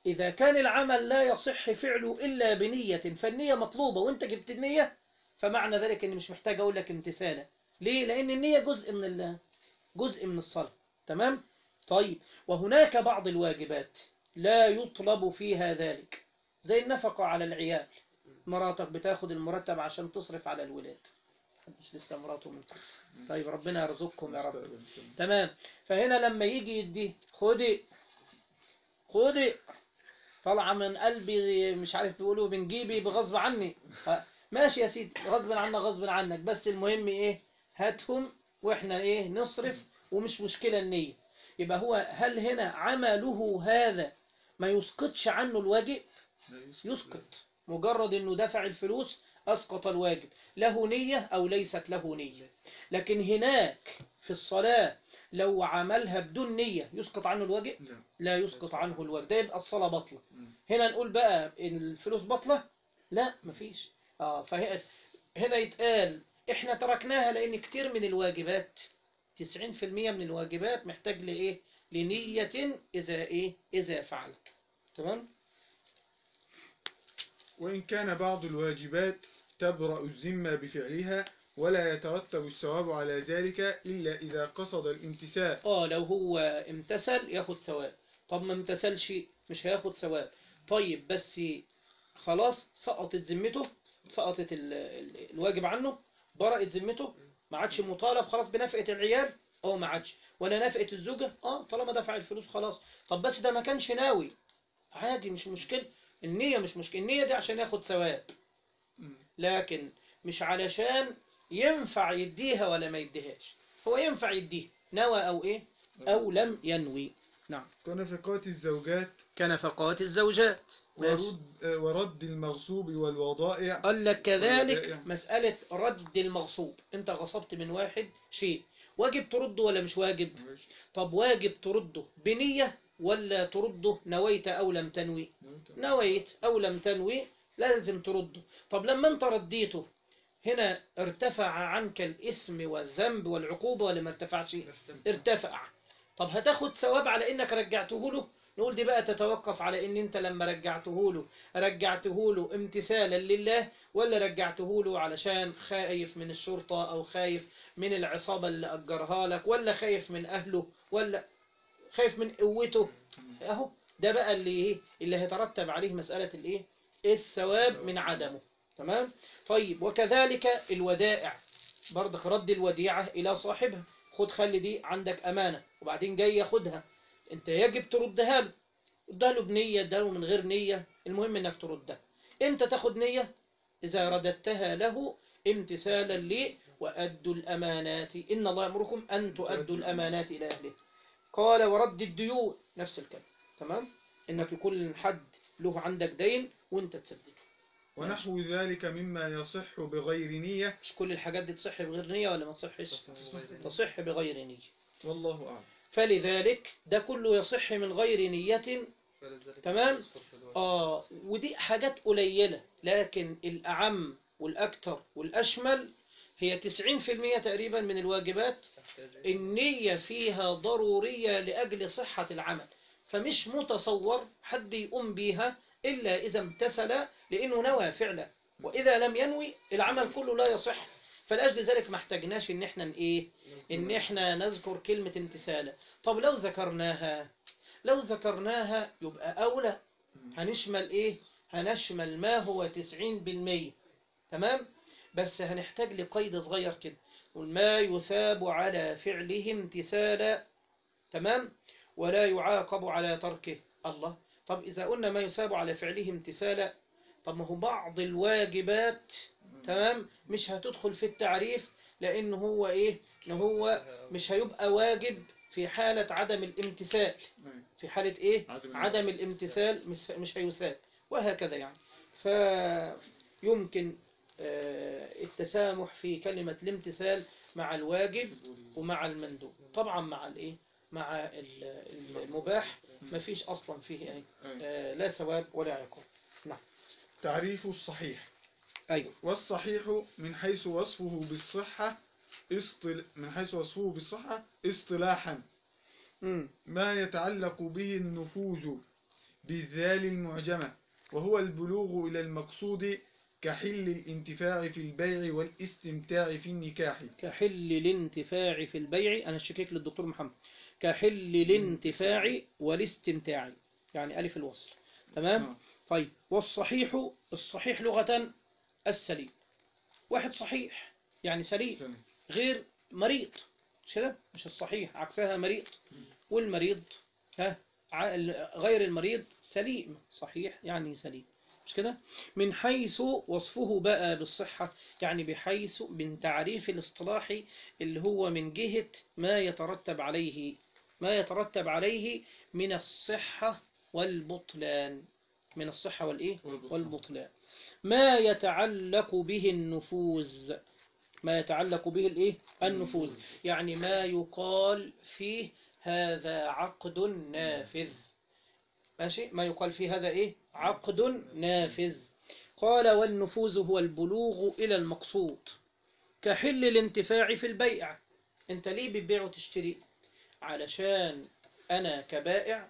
إذا كان العمل لا يصح فعله إلا بنية فالنية مطلوبة وأنت جبت النية فمعنى ذلك إني مش محتاج أقول لك امتثالا ليه؟ لأن النية جزء من ال- جزء من الصلاة تمام؟ طيب وهناك بعض الواجبات لا يطلب فيها ذلك زي النفقة على العيال مراتك بتاخد المرتب عشان تصرف على الولاد مش لسه مراته منكم طيب ربنا يرزقكم يا رب تمام فهنا لما يجي يدي خدي خدي طالعه من قلبي مش عارف بيقولوا من جيبي بغصب عني ف- ماشي يا سيدي غصب عنك غصب عنك بس المهم ايه هاتهم واحنا ايه نصرف ومش مشكلة النية يبقى هو هل هنا عمله هذا ما يسقطش عنه الواجب يسقط مجرد انه دفع الفلوس اسقط الواجب له نية او ليست له نية لكن هناك في الصلاة لو عملها بدون نية يسقط عنه الواجب لا. لا يسقط عنه الواجب ده يبقى الصلاة بطلة هنا نقول بقى إن الفلوس بطلة لا مفيش اه فهنا هنا يتقال احنا تركناها لان كتير من الواجبات 90% من الواجبات محتاج لايه لنية اذا ايه اذا فعلت تمام وإن كان بعض الواجبات تبرأ الذمة بفعلها ولا يترتب الثواب على ذلك إلا إذا قصد الامتثال اه لو هو امتثل ياخد ثواب طب ما امتثلش مش هياخد ثواب طيب بس خلاص سقطت ذمته سقطت ال- ال- الواجب عنه برأت ذمته ما عادش مطالب خلاص بنفقة العيال اه ما عادش ولا نفقة الزوجة اه طالما دفع الفلوس خلاص طب بس ده ما كانش ناوي عادي مش مشكلة النية مش مشكلة النية دي عشان ياخد ثواب لكن مش علشان ينفع يديها ولا ما يديهاش هو ينفع يديها نوى أو إيه أو لم ينوي كنفقات الزوجات كنفقات الزوجات ماشي. ورد, ورد المغصوب والوضائع قال لك كذلك والبائع. مسألة رد المغصوب أنت غصبت من واحد شيء واجب ترده ولا مش واجب طب واجب ترده بنية ولا ترده نويت أو لم تنوي نويت أو لم تنوي لازم ترده طب لما أنت رديته هنا ارتفع عنك الاسم والذنب والعقوبة ولا ما ارتفعش ارتفع طب هتاخد ثواب على انك رجعته له نقول دي بقى تتوقف على ان انت لما رجعته له رجعته له امتثالا لله ولا رجعته له علشان خايف من الشرطة او خايف من العصابة اللي اجرها لك ولا خايف من اهله ولا خايف من قوته اهو ده بقى اللي ايه اللي هيترتب عليه مسألة الايه الثواب من عدمه تمام طيب وكذلك الودائع برضك رد الوديعة إلى صاحبها خد خلي دي عندك أمانة وبعدين جاي ياخدها أنت يجب تردها له ادها له بنية ادها له من غير نية المهم إنك تردها إمتى تاخد نية إذا رددتها له امتثالا لي وأدوا الأمانات إن الله يأمركم أن تؤدوا الأمانات إلى أهله قال ورد الديون نفس الكلام تمام إنك يكون حد له عندك دين وأنت تسدده ونحو ذلك مما يصح بغير نية مش كل الحاجات دي تصح بغير نية ولا ما تصحش تصح بغير نية والله أعلم فلذلك ده كله يصح من غير نية تمام؟ آه ودي حاجات قليلة لكن الأعم والأكثر والأشمل هي 90% تقريبا من الواجبات النية فيها ضرورية لأجل صحة العمل فمش متصور حد يقوم بيها إلا إذا امتثل لأنه نوى فعلا وإذا لم ينوي العمل كله لا يصح فلأجل ذلك ما احتاجناش إن احنا إيه إن احنا نذكر كلمة امتثالا طب لو ذكرناها لو ذكرناها يبقى أولى هنشمل إيه هنشمل ما هو 90% تمام بس هنحتاج لقيد صغير كده نقول ما يثاب على فعله امتثالا تمام ولا يعاقب على تركه الله طب إذا قلنا ما يثاب على فعله امتثالا طب ما هو بعض الواجبات تمام مش هتدخل في التعريف لأن هو إيه إن هو مش هيبقى واجب في حالة عدم الامتثال في حالة إيه عدم عدم الامتثال مش- مش هيثاب وهكذا يعني فيمكن آه، التسامح في كلمة الامتثال مع الواجب ومع المندوب طبعا مع الايه مع ال- ال- المباح مفيش اصلا فيه ايه آه، لا ثواب ولا عقاب تعريف الصحيح ايوه والصحيح من حيث وصفه بالصحة اصطل... من حيث وصفه بالصحة اصطلاحا امم ما يتعلق به النفوذ بالذال المعجمة وهو البلوغ إلى المقصود كحل الانتفاع في البيع والاستمتاع في النكاح كحل الانتفاع في البيع أنا اشتكيك للدكتور محمد كحل الانتفاع والاستمتاع يعني ألف الوصل تمام آه. طيب والصحيح الصحيح لغة السليم واحد صحيح يعني سليم سنة. غير مريض مش كده مش الصحيح عكسها مريض والمريض ها ع- غير المريض سليم صحيح يعني سليم مش كده من حيث وصفه بقى بالصحة يعني بحيث من تعريف الاصطلاحي اللي هو من جهة ما يترتب عليه ما يترتب عليه من الصحة والبطلان من الصحة والإيه والبطلان ما يتعلق به النفوذ ما يتعلق به الايه النفوذ يعني ما يقال فيه هذا عقد نافذ ماشي ما يقال فيه هذا ايه عقد نافذ قال والنفوذ هو البلوغ الى المقصود كحل الانتفاع في البيع انت ليه بتبيع وتشتري علشان انا كبائع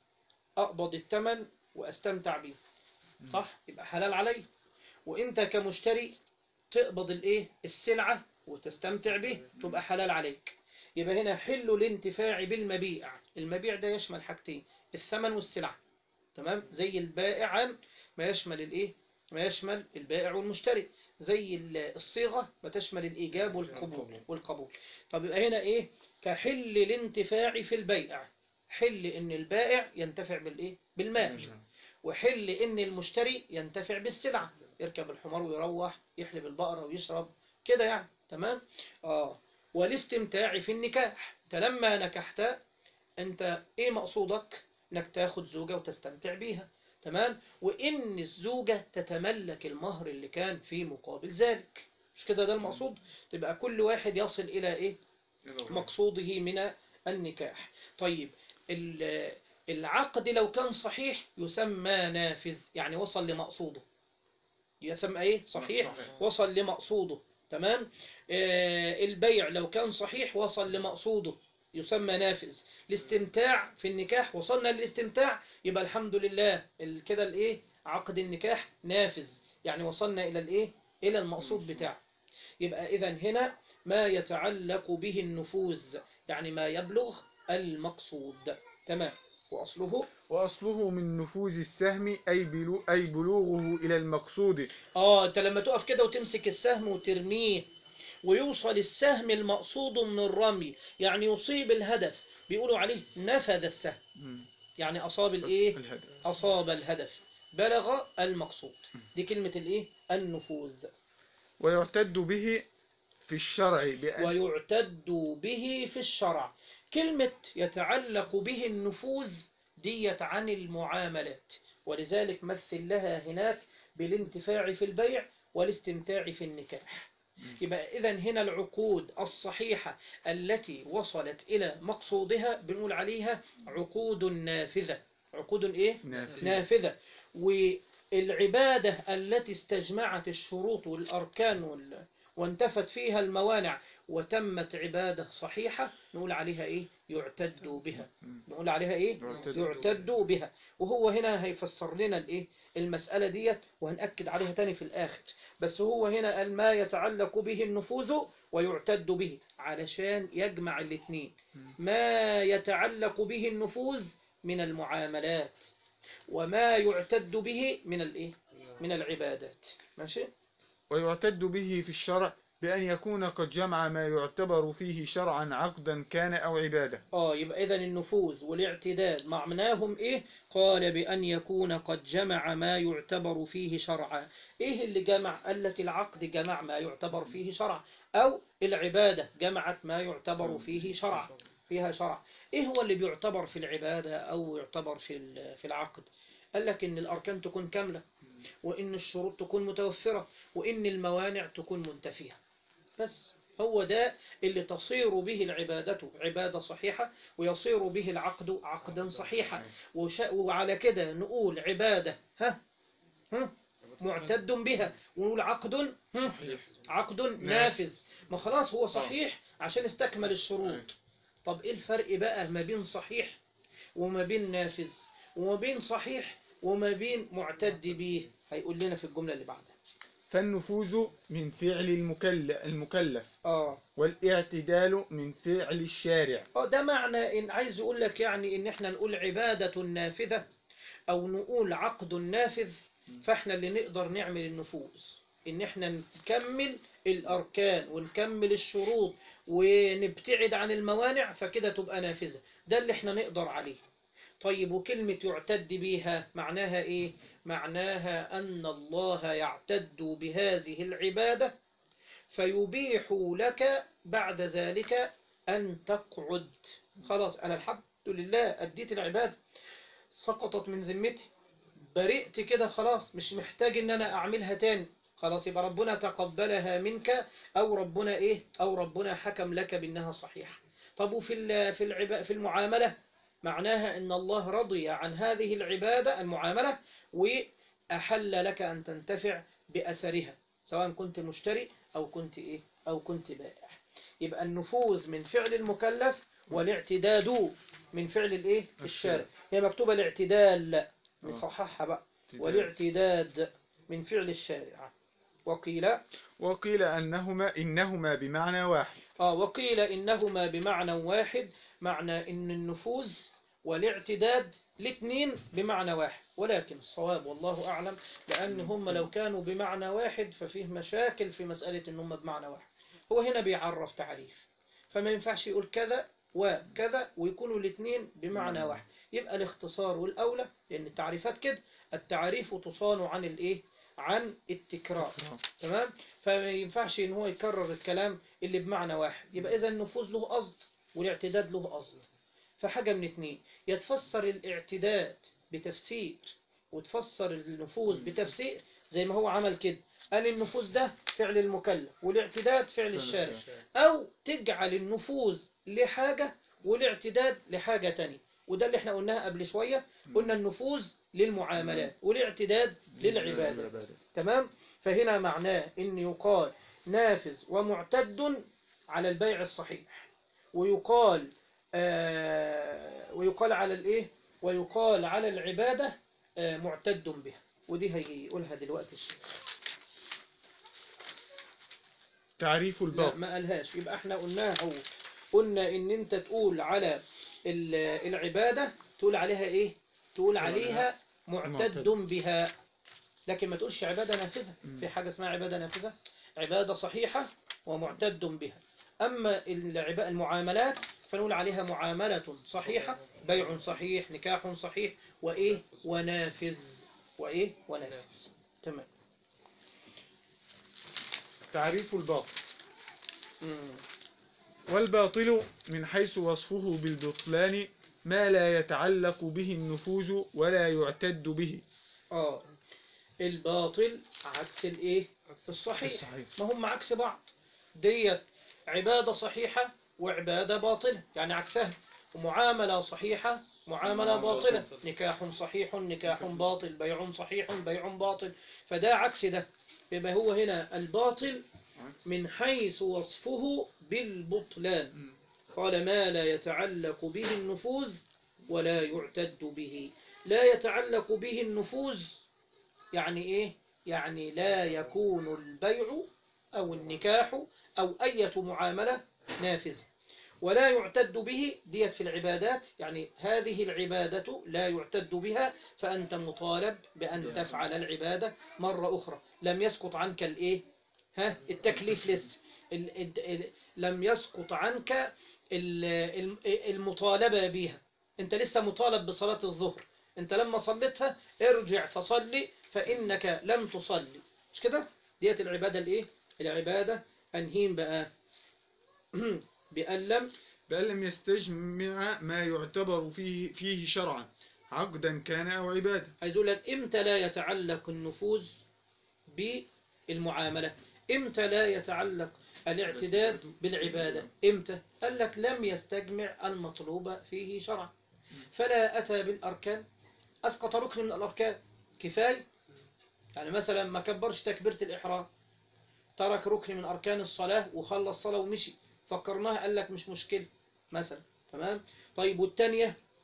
اقبض الثمن واستمتع بيه صح يبقى حلال علي وانت كمشتري تقبض الايه السلعة وتستمتع به تبقى حلال عليك يبقى هنا حل الانتفاع بالمبيع المبيع ده يشمل حاجتين الثمن والسلعة تمام زي البائع ما يشمل الايه ما يشمل البائع والمشتري زي ال- الصيغة ما تشمل الإيجاب والقبول والقبول طب يبقى هنا إيه كحل الانتفاع في البيع حل إن البائع ينتفع بالإيه بالمال وحل إن المشتري ينتفع بالسلعة يركب الحمار ويروح يحلب البقرة ويشرب كده يعني تمام آه والاستمتاع في النكاح انت لما نكحت انت ايه مقصودك انك تاخد زوجة وتستمتع بيها تمام وان الزوجة تتملك المهر اللي كان في مقابل ذلك مش كده ده المقصود تبقى كل واحد يصل الى ايه مقصوده من النكاح طيب ال- العقد لو كان صحيح يسمى نافذ يعني وصل لمقصوده يسمى ايه صحيح صحيح. وصل لمقصوده تمام آه البيع لو كان صحيح وصل لمقصوده يسمى نافذ الاستمتاع في النكاح وصلنا للاستمتاع يبقى الحمد لله ال- كده الايه عقد النكاح نافذ يعني وصلنا الى الايه الى المقصود بتاعه يبقى اذا هنا ما يتعلق به النفوذ يعني ما يبلغ المقصود تمام واصله وأصله من نفوذ السهم أي, بلو أي بلوغه إلى المقصود اه انت لما تقف كده وتمسك السهم وترميه ويوصل السهم المقصود من الرمي يعني يصيب الهدف بيقولوا عليه نفذ السهم مم. يعني اصاب الايه الهدف اصاب الهدف بلغ المقصود دي كلمة الايه النفوذ ويعتد به في الشرع بأن ويعتد به في الشرع كلمة يتعلق به النفوذ ديت عن المعاملات ولذلك مثل لها هناك بالانتفاع في البيع والاستمتاع في النكاح يبقى إذا هنا العقود الصحيحة التي وصلت إلى مقصودها بنقول عليها عقود نافذة عقود إيه؟ نافذة. نافذة والعبادة التي استجمعت الشروط والأركان وال... وانتفت فيها الموانع وتمت عبادة صحيحة نقول عليها إيه يعتد بها نقول عليها إيه يعتد. يعتد بها وهو هنا هيفسر لنا الإيه المسألة ديت وهنأكد عليها تاني في الآخر بس هو هنا قال ما يتعلق به النفوذ ويعتد به علشان يجمع الاثنين ما يتعلق به النفوذ من المعاملات وما يعتد به من الايه من العبادات ماشي ويعتد به في الشرع بأن يكون قد جمع ما يعتبر فيه شرعا عقدا كان أو عبادة اه يبقى اذا النفوذ والاعتداد معناهم ايه قال بان يكون قد جمع ما يعتبر فيه شرعا ايه اللي جمع قال لك العقد جمع ما يعتبر فيه شرع او العبادة جمعت ما يعتبر فيه شرع فيها شرع ايه هو اللي بيعتبر في العبادة او يعتبر في ال- في العقد قال لك ان الاركان تكون كاملة وان الشروط تكون متوفرة وان الموانع تكون منتفية بس هو ده اللي تصير به العبادة عبادة صحيحة ويصير به العقد عقدا صحيحا وش... وعلى كده نقول عبادة ها ها معتد بها ونقول عقد ها عقد نافذ ما خلاص هو صحيح عشان استكمل الشروط طب ايه الفرق بقى ما بين صحيح وما بين نافذ وما بين صحيح وما بين معتد به هيقول لنا في الجملة اللي بعدها فالنفوذ من فعل المكلف, المكلف اه والاعتدال من فعل الشارع اه ده معنى ان عايز يقول لك يعني ان احنا نقول عبادة نافذة او نقول عقد نافذ فاحنا اللي نقدر نعمل النفوذ ان احنا نكمل الاركان ونكمل الشروط ونبتعد عن الموانع فكده تبقى نافذة ده اللي احنا نقدر عليه طيب وكلمة يعتد بها معناها ايه معناها ان الله يعتد بهذه العبادة فيبيح لك بعد ذلك أن تقعد خلاص أنا الحمد لله أديت العبادة سقطت من ذمتي برئت كده خلاص مش محتاج إن أنا أعملها تاني خلاص يبقى ربنا تقبلها منك أو ربنا إيه أو ربنا حكم لك بأنها صحيحة طب وفي ال- في العبا في المعاملة معناها إن الله رضي عن هذه العبادة المعاملة وأحل لك أن تنتفع بأثرها سواء كنت مشتري أو كنت إيه أو كنت بائع يبقى النفوذ من فعل المكلف والاعتداد من فعل الإيه الشارع هي مكتوبة الاعتدال نصححها بقى والاعتداد من فعل الشارع وقيل وقيل أنهما إنهما بمعنى واحد آه وقيل إنهما بمعنى واحد معنى إن النفوذ والاعتداد الاثنين بمعنى واحد ولكن الصواب والله أعلم لأن هم لو كانوا بمعنى واحد ففيه مشاكل في مسألة إن هم بمعنى واحد هو هنا بيعرف تعريف فما ينفعش يقول كذا وكذا ويكونوا الاثنين بمعنى واحد يبقى الاختصار والأولى لأن التعريفات كده التعريف تصان عن الإيه عن التكرار تمام فما ينفعش ان هو يكرر الكلام اللي بمعنى واحد يبقى اذا النفوذ له قصد والاعتداد له قصد فحاجة من اتنين يتفسر الاعتداد بتفسير وتفسر النفوذ بتفسير زي ما هو عمل كده قال النفوذ ده فعل المكلف والاعتداد فعل الشارع أو تجعل النفوذ لحاجة والاعتداد لحاجة تانية وده اللي احنا قلناها قبل شوية قلنا النفوذ للمعاملات والاعتداد للعبادات تمام فهنا معناه ان يقال نافذ ومعتد على البيع الصحيح ويقال آه ويقال على الايه ويقال على العبادة آه معتد بها ودي هيقولها دلوقتي الشيخ تعريف لا الباطل ما قالهاش يبقى احنا قلناها هو قلنا ان انت تقول على ال- العبادة تقول عليها ايه تقول عليها معتد بها لكن ما تقولش عبادة نافذة في حاجة اسمها عبادة نافذة عبادة صحيحة ومعتد بها أما العبا- المعاملات فنقول عليها معاملة صحيحة بيع صحيح نكاح صحيح وإيه ونافذ وإيه ونافذ تمام تعريف الباطل مم. والباطل من حيث وصفه بالبطلان ما لا يتعلق به النفوذ ولا يعتد به آه الباطل عكس الإيه الصحيح الصحيح ما هم عكس بعض ديت عبادة صحيحة وعبادة باطلة يعني عكسها ومعاملة صحيحة معاملة باطلة نكاح صحيح نكاح باطل بيع صحيح بيع باطل فده عكس ده يبقى هو هنا الباطل من حيث وصفه بالبطلان قال ما لا يتعلق به النفوذ ولا يعتد به لا يتعلق به النفوذ يعني ايه يعني لا يكون البيع او النكاح او اية معاملة نافذة ولا يعتد به ديت في العبادات يعني هذه العبادة لا يعتد بها فأنت مطالب بأن تفعل العبادة مرة أخرى لم يسقط عنك الإيه ها التكليف لسه ال- ال- ال- لم يسقط عنك ال- ال- المطالبة بها أنت لسه مطالب بصلاة الظهر أنت لما صليتها ارجع فصلي فإنك لم تصلي مش كده ديت العبادة الإيه العبادة أنهين بقى بأن لم بل لم يستجمع ما يعتبر فيه فيه شرعا عقدا كان أو عبادة عايز اقول لك امتى لا يتعلق النفوذ بالمعاملة امتى لا يتعلق الاعتداد بالعبادة امتى قال لك لم يستجمع المطلوب فيه شرعا فلا أتى بالأركان أسقط ركن من الأركان كفاية يعني مثلا ما كبرش تكبيرة الإحرام ترك ركن من أركان الصلاة وخلص صلاة ومشي فكرناه قال لك مش مشكلة مثلا تمام طيب والتانية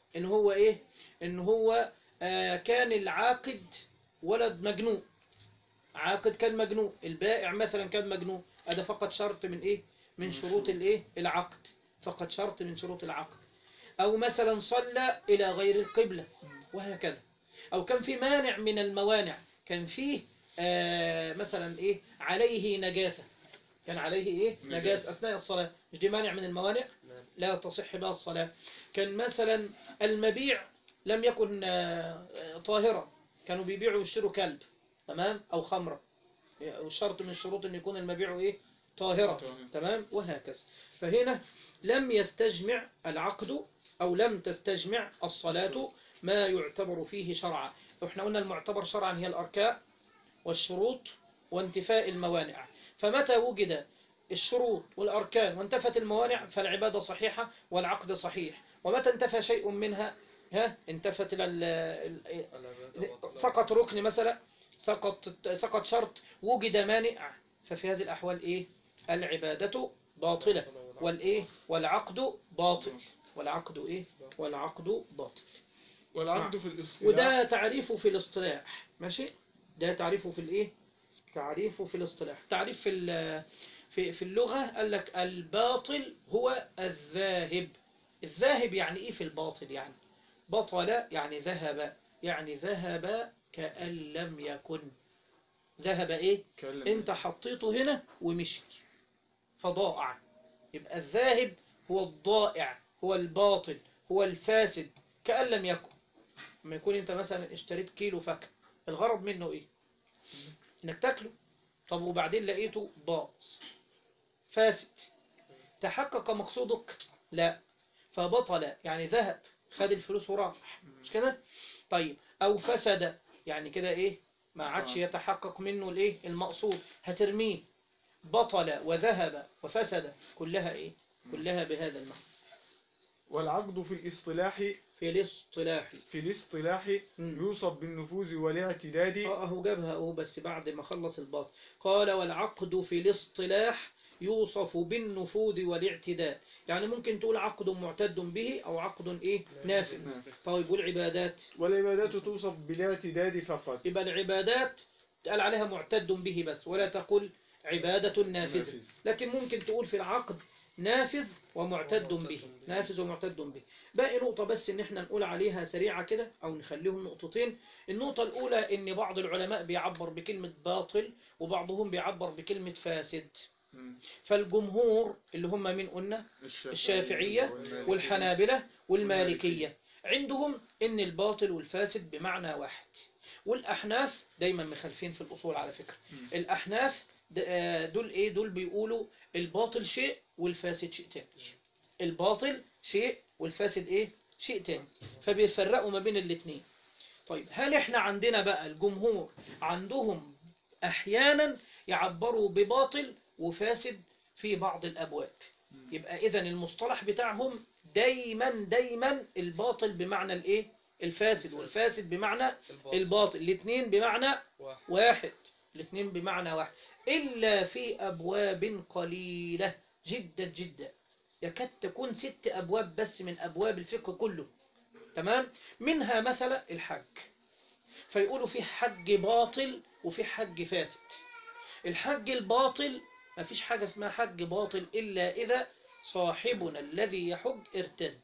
ان هو ايه ان هو آه كان العاقد ولد مجنون عاقد كان مجنون البائع مثلا كان مجنون هذا فقط شرط من ايه من من شروط شروط. الايه العقد فقط شرط من شروط العقد او مثلا صلى الى غير القبلة وهكذا او كان في مانع من الموانع كان فيه آه مثلا ايه عليه نجاسة كان عليه ايه نجاسة. نجاسة اثناء الصلاة مش دي مانع من الموانع لا تصح بها الصلاة كان مثلا المبيع لم يكن آه، آه، طاهرا كانوا بيبيعوا ويشتروا كلب تمام أو خمرة والشرط من الشروط أن يكون المبيع إيه طاهرا طاهر. تمام وهكذا فهنا لم يستجمع العقد أو لم تستجمع الصلاة ما يعتبر فيه شرعا احنا قلنا المعتبر شرعا هي الأركان والشروط وانتفاء الموانع فمتى وجد الشروط والأركان وانتفت الموانع فالعبادة صحيحة والعقد صحيح ومتى انتفى شيء منها ها انتفت ال- ال- ال- سقط ركن مثلا سقط سقط شرط وجد مانع ففي هذه الأحوال إيه العبادة باطلة والإيه والعقد باطل والعقد إيه والعقد باطل والعقد في الاصطلاح وده تعريفه في الاصطلاح ماشي ده تعريفه في الايه تعريفه في الاصطلاح تعريف في ال- في في اللغة قال لك الباطل هو الذاهب الذاهب يعني ايه في الباطل يعني بطل يعني ذهب يعني ذهب كأن لم يكن ذهب ايه كلم انت حطيته هنا ومشي فضائع يبقى الذاهب هو الضائع هو الباطل هو الفاسد كأن لم يكن لما يكون انت مثلا اشتريت كيلو فاكهة الغرض منه ايه انك تاكله طب وبعدين لقيته باظ فاسد تحقق مقصودك لا فبطل يعني ذهب خد الفلوس وراح مش كده طيب او فسد يعني كده ايه ما عادش آه. يتحقق منه الايه المقصود هترميه بطل وذهب وفسد كلها ايه كلها بهذا المعنى والعقد في الاصطلاح في الاصطلاح في الاصطلاح مم. يوصف بالنفوذ والاعتداد اه اهو جابها اهو بس بعد ما خلص الباطل قال والعقد في الاصطلاح يوصف بالنفوذ والاعتداد يعني ممكن تقول عقد معتد به او عقد ايه نافذ طيب والعبادات والعبادات توصف بالاعتداد فقط يبقى العبادات تقال عليها معتد به بس ولا تقول عبادة نافذة نافذ. لكن ممكن تقول في العقد نافذ ومعتد به نافذ ومعتد به باقي نقطة بس ان احنا نقول عليها سريعة كده او نخليهم نقطتين النقطة الاولى ان بعض العلماء بيعبر بكلمة باطل وبعضهم بيعبر بكلمة فاسد مم. فالجمهور اللي هم من قلنا الشافعية والحنابلة والمالكية عندهم ان الباطل والفاسد بمعنى واحد والاحناف دايما مخالفين في الاصول على فكرة مم. الاحناف د- آه، دول ايه دول بيقولوا الباطل شيء والفاسد شيء تاني الباطل شيء والفاسد ايه شيء تاني فبيفرقوا ما بين الاثنين طيب هل احنا عندنا بقى الجمهور عندهم احيانا يعبروا بباطل وفاسد في بعض الابواب يبقى اذا المصطلح بتاعهم دايما دايما الباطل بمعنى الايه الفاسد والفاسد بمعنى الباطل الاثنين بمعنى واحد. واحد الاثنين بمعنى واحد إلا في أبواب قليلة جدا جدا يكاد تكون ست أبواب بس من أبواب الفقه كله تمام منها مثلا الحج فيقولوا في حج باطل وفي حج فاسد الحج الباطل ما فيش حاجة اسمها حج باطل إلا إذا صاحبنا الذي يحج ارتد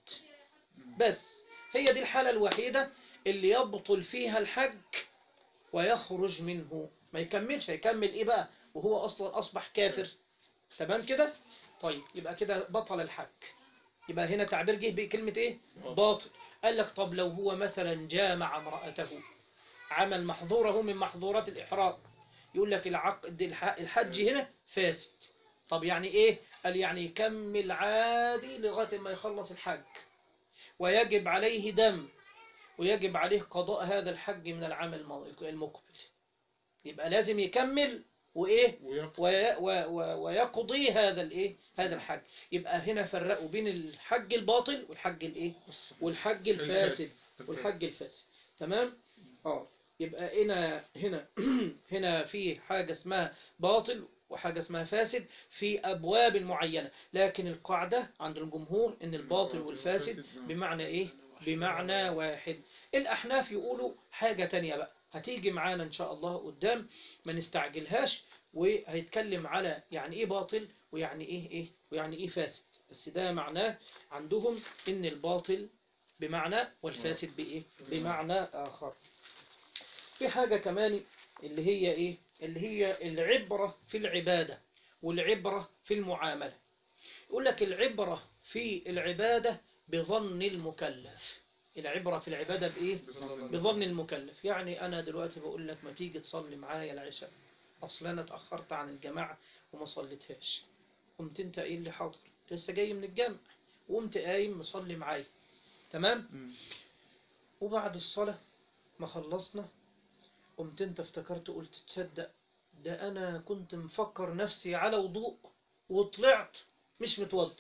بس هي دي الحالة الوحيدة اللي يبطل فيها الحج ويخرج منه ما يكملش هيكمل ايه بقى وهو اصلا اصبح كافر تمام كده طيب يبقى كده بطل الحج يبقى هنا تعبير جه بكلمة ايه باطل قال لك طب لو هو مثلا جامع امرأته عمل محظوره من محظورات الإحرام يقول لك العقد الح- الحج هنا فاسد طب يعني ايه قال يعني يكمل عادي لغاية ما يخلص الحج ويجب عليه دم ويجب عليه قضاء هذا الحج من العام المو- المقبل يبقى لازم يكمل وايه ويق- وي- و- و- ويقضي هذا الايه هذا الحج يبقى هنا فرقوا بين الحج الباطل والحج الايه والحج الفاسد والحج الفاسد تمام اه يبقى هنا هنا هنا في حاجة اسمها باطل وحاجة اسمها فاسد في أبواب معينة لكن القاعدة عند الجمهور إن الباطل والفاسد بمعنى إيه بمعنى واحد الأحناف يقولوا حاجة تانية بقى هتيجي معانا إن شاء الله قدام ما نستعجلهاش وهيتكلم على يعني إيه باطل ويعني إيه إيه ويعني إيه فاسد بس ده معناه عندهم إن الباطل بمعنى والفاسد بإيه بمعنى آخر في حاجة كمان اللي هي إيه اللي هي العبرة في العبادة والعبرة في المعاملة يقول لك العبرة في العبادة بظن المكلف العبرة في العبادة بإيه بظن المكلف يعني أنا دلوقتي بقول لك ما تيجي تصلي معايا العشاء أصلا أنا اتأخرت عن الجماعة وما صليتهاش قمت أنت قايل لي حاضر لسه جاي من الجامع وقمت قايم مصلي معايا تمام مم. وبعد الصلاة ما خلصنا قمت انت افتكرت قلت تصدق ده انا كنت مفكر نفسي على وضوء وطلعت مش متوضي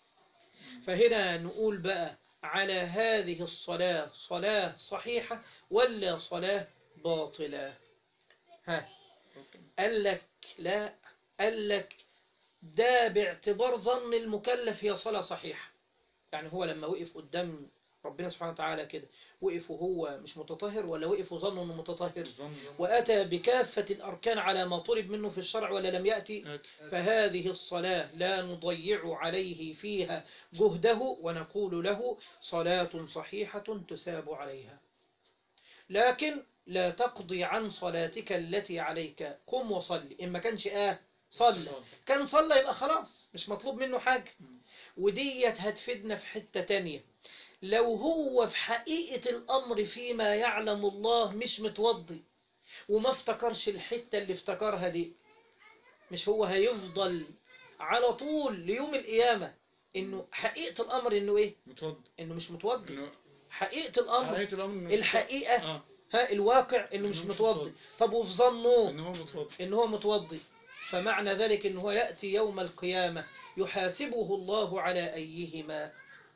فهنا نقول بقى على هذه الصلاة صلاة صحيحة ولا صلاة باطلة ها قال لك لا قال لك ده باعتبار ظن المكلف هي صلاة صحيحة يعني هو لما وقف قدام ربنا سبحانه وتعالى كده وقف وهو مش متطهر ولا وقف وظن انه متطهر وأتى بكافة الأركان على ما طلب منه في الشرع ولا لم يأتي فهذه الصلاة لا نضيع عليه فيها جهده ونقول له صلاة صحيحة تساب عليها لكن لا تقضي عن صلاتك التي عليك قم وصلي إن ما كانش آه صلى كان صلى يبقى خلاص مش مطلوب منه حاجة وديت هتفيدنا في حتة تانية لو هو في حقيقة الأمر فيما يعلم الله مش متوضي وما افتكرش الحتة اللي افتكرها دي مش هو هيفضل على طول ليوم القيامة انه حقيقة الأمر انه ايه متوضي انه مش متوضي إنه حقيقة الأمر حقيقة الأمر إنه مش- الحقيقة اه ها الواقع انه مش إنه مش متوضي متوضي. طب وفي ظنه إن هو متوضي إن هو متوضي فمعنى ذلك إن هو يأتي يوم القيامة يحاسبه الله على أيهما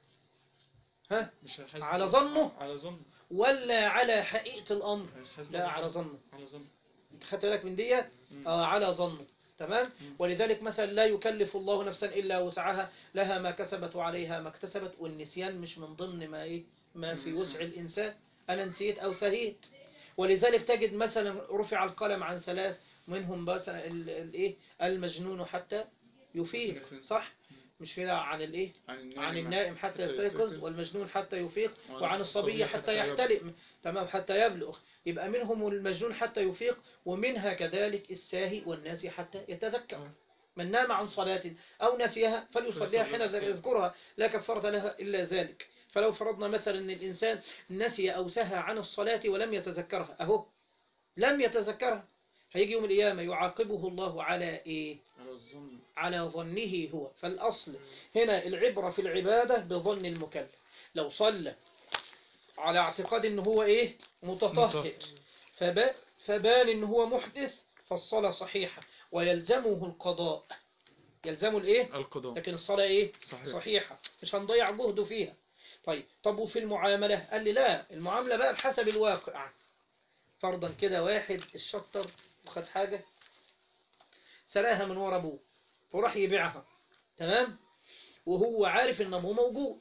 ها مش هيحاسب على ظنه؟ على ظنه ولا على حقيقة الأمر هيحاسب لا على ظنه على ظنه أنت خدت بالك من دي مم. آه على ظنه تمام مم. ولذلك مثلا لا يكلف الله نفسا إلا وسعها لها ما كسبت وعليها ما اكتسبت والنسيان مش من ضمن ما إيه ما في مم. وسع الإنسان أنا نسيت أو سهيت ولذلك تجد مثلا رفع القلم عن ثلاث منهم مثلا ال- الايه المجنون حتى يفيق يفيق. صح مش كده عن الايه عن النائم, عن النائم حتى حتى يستيقظ يستيقظ. والمجنون حتى يفيق وعن وعن الصبي حتى يحتلم تمام حتى يبلغ يبقى منهم المجنون حتى يفيق ومنها كذلك الساهي والناسي حتى يتذكر آه. من نام عن صلاة أو نسيها فليصليها حين فليصليها. يذكرها لا كفارة لها إلا ذلك فلو فرضنا مثلا أن الإنسان نسي أو سهى عن الصلاة ولم يتذكرها أهو لم يتذكرها هيجي يوم القيامة يعاقبه الله على إيه على الظن على ظنه هو فالأصل هنا العبرة في العبادة بظن المكلف لو صلى على اعتقاد ان هو ايه متطهر متطهر. فب... فبان ان هو محدث فالصلاة صحيحة ويلزمه القضاء يلزمه الايه القضاء لكن الصلاة ايه صحيح صحيحة مش هنضيع جهده فيها طيب طب وفي المعاملة قال لي لا المعاملة بقى بحسب الواقع فرضا كده واحد الشطر وخد حاجة سرقها من ورا ابوه وراح يبيعها تمام وهو عارف ان ابوه موجود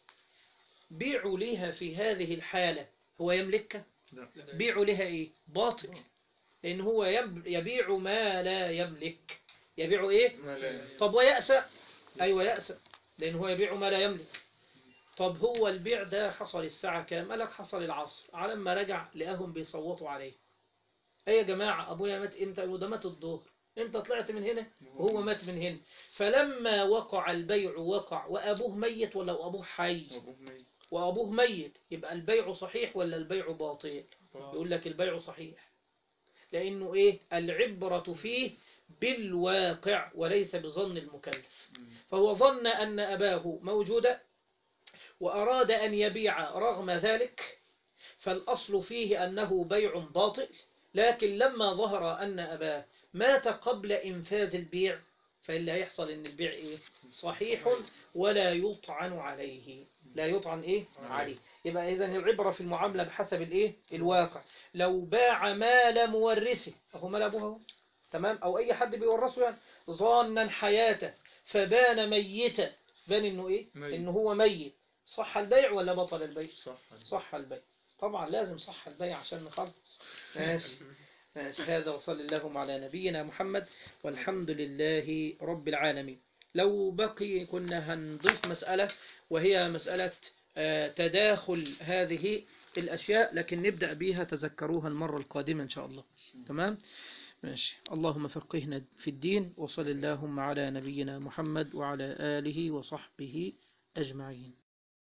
بيعوا ليها في هذه الحالة هو يملكها لا بيعوا لها ايه باطل لان هو يب- يبيع ما لا يملك يبيع ايه طب ويأسى أيوة يأسى لأن هو يبيع ما لا يملك طب هو البيع ده حصل الساعة كام قال لك حصل العصر على ما رجع لقاهم بيصوتوا عليه أي يا جماعة أبويا مات إمتى قالوا ده مات الظهر أنت طلعت من هنا وهو مات من هنا فلما وقع البيع وقع وأبوه ميت ولا أبوه حي أبوه ميت وأبوه ميت يبقى البيع صحيح ولا البيع باطل يقول لك البيع صحيح لأنه إيه العبرة فيه بالواقع وليس بظن المكلف مم. فهو ظن أن أباه موجودا وأراد أن يبيع رغم ذلك فالأصل فيه أنه بيع باطل لكن لما ظهر أن أباه مات قبل إنفاذ البيع فإلا يحصل أن البيع إيه؟ صحيح ولا يطعن عليه لا يطعن إيه؟ عليه يبقى إذن العبرة في المعاملة بحسب الإيه؟ الواقع لو باع مال مورثه أهو مال أبوه أهو. تمام أو أي حد بيورثه يعني ظانا حياته فبان ميتا بان إنه إيه؟ ميت. إنه هو ميت صح البيع ولا بطل البيع صح صح البيع طبعا لازم صح البيع عشان نخلص ماشي ماشي هذا وصل اللهم على نبينا محمد والحمد لله رب العالمين لو بقي كنا هنضيف مسألة وهي مسألة آه، تداخل هذه الأشياء لكن نبدأ بها تذكروها المرة القادمة إن شاء الله تمام ماشي اللهم فقهنا في الدين وصل اللهم على نبينا محمد وعلى آله وصحبه أجمعين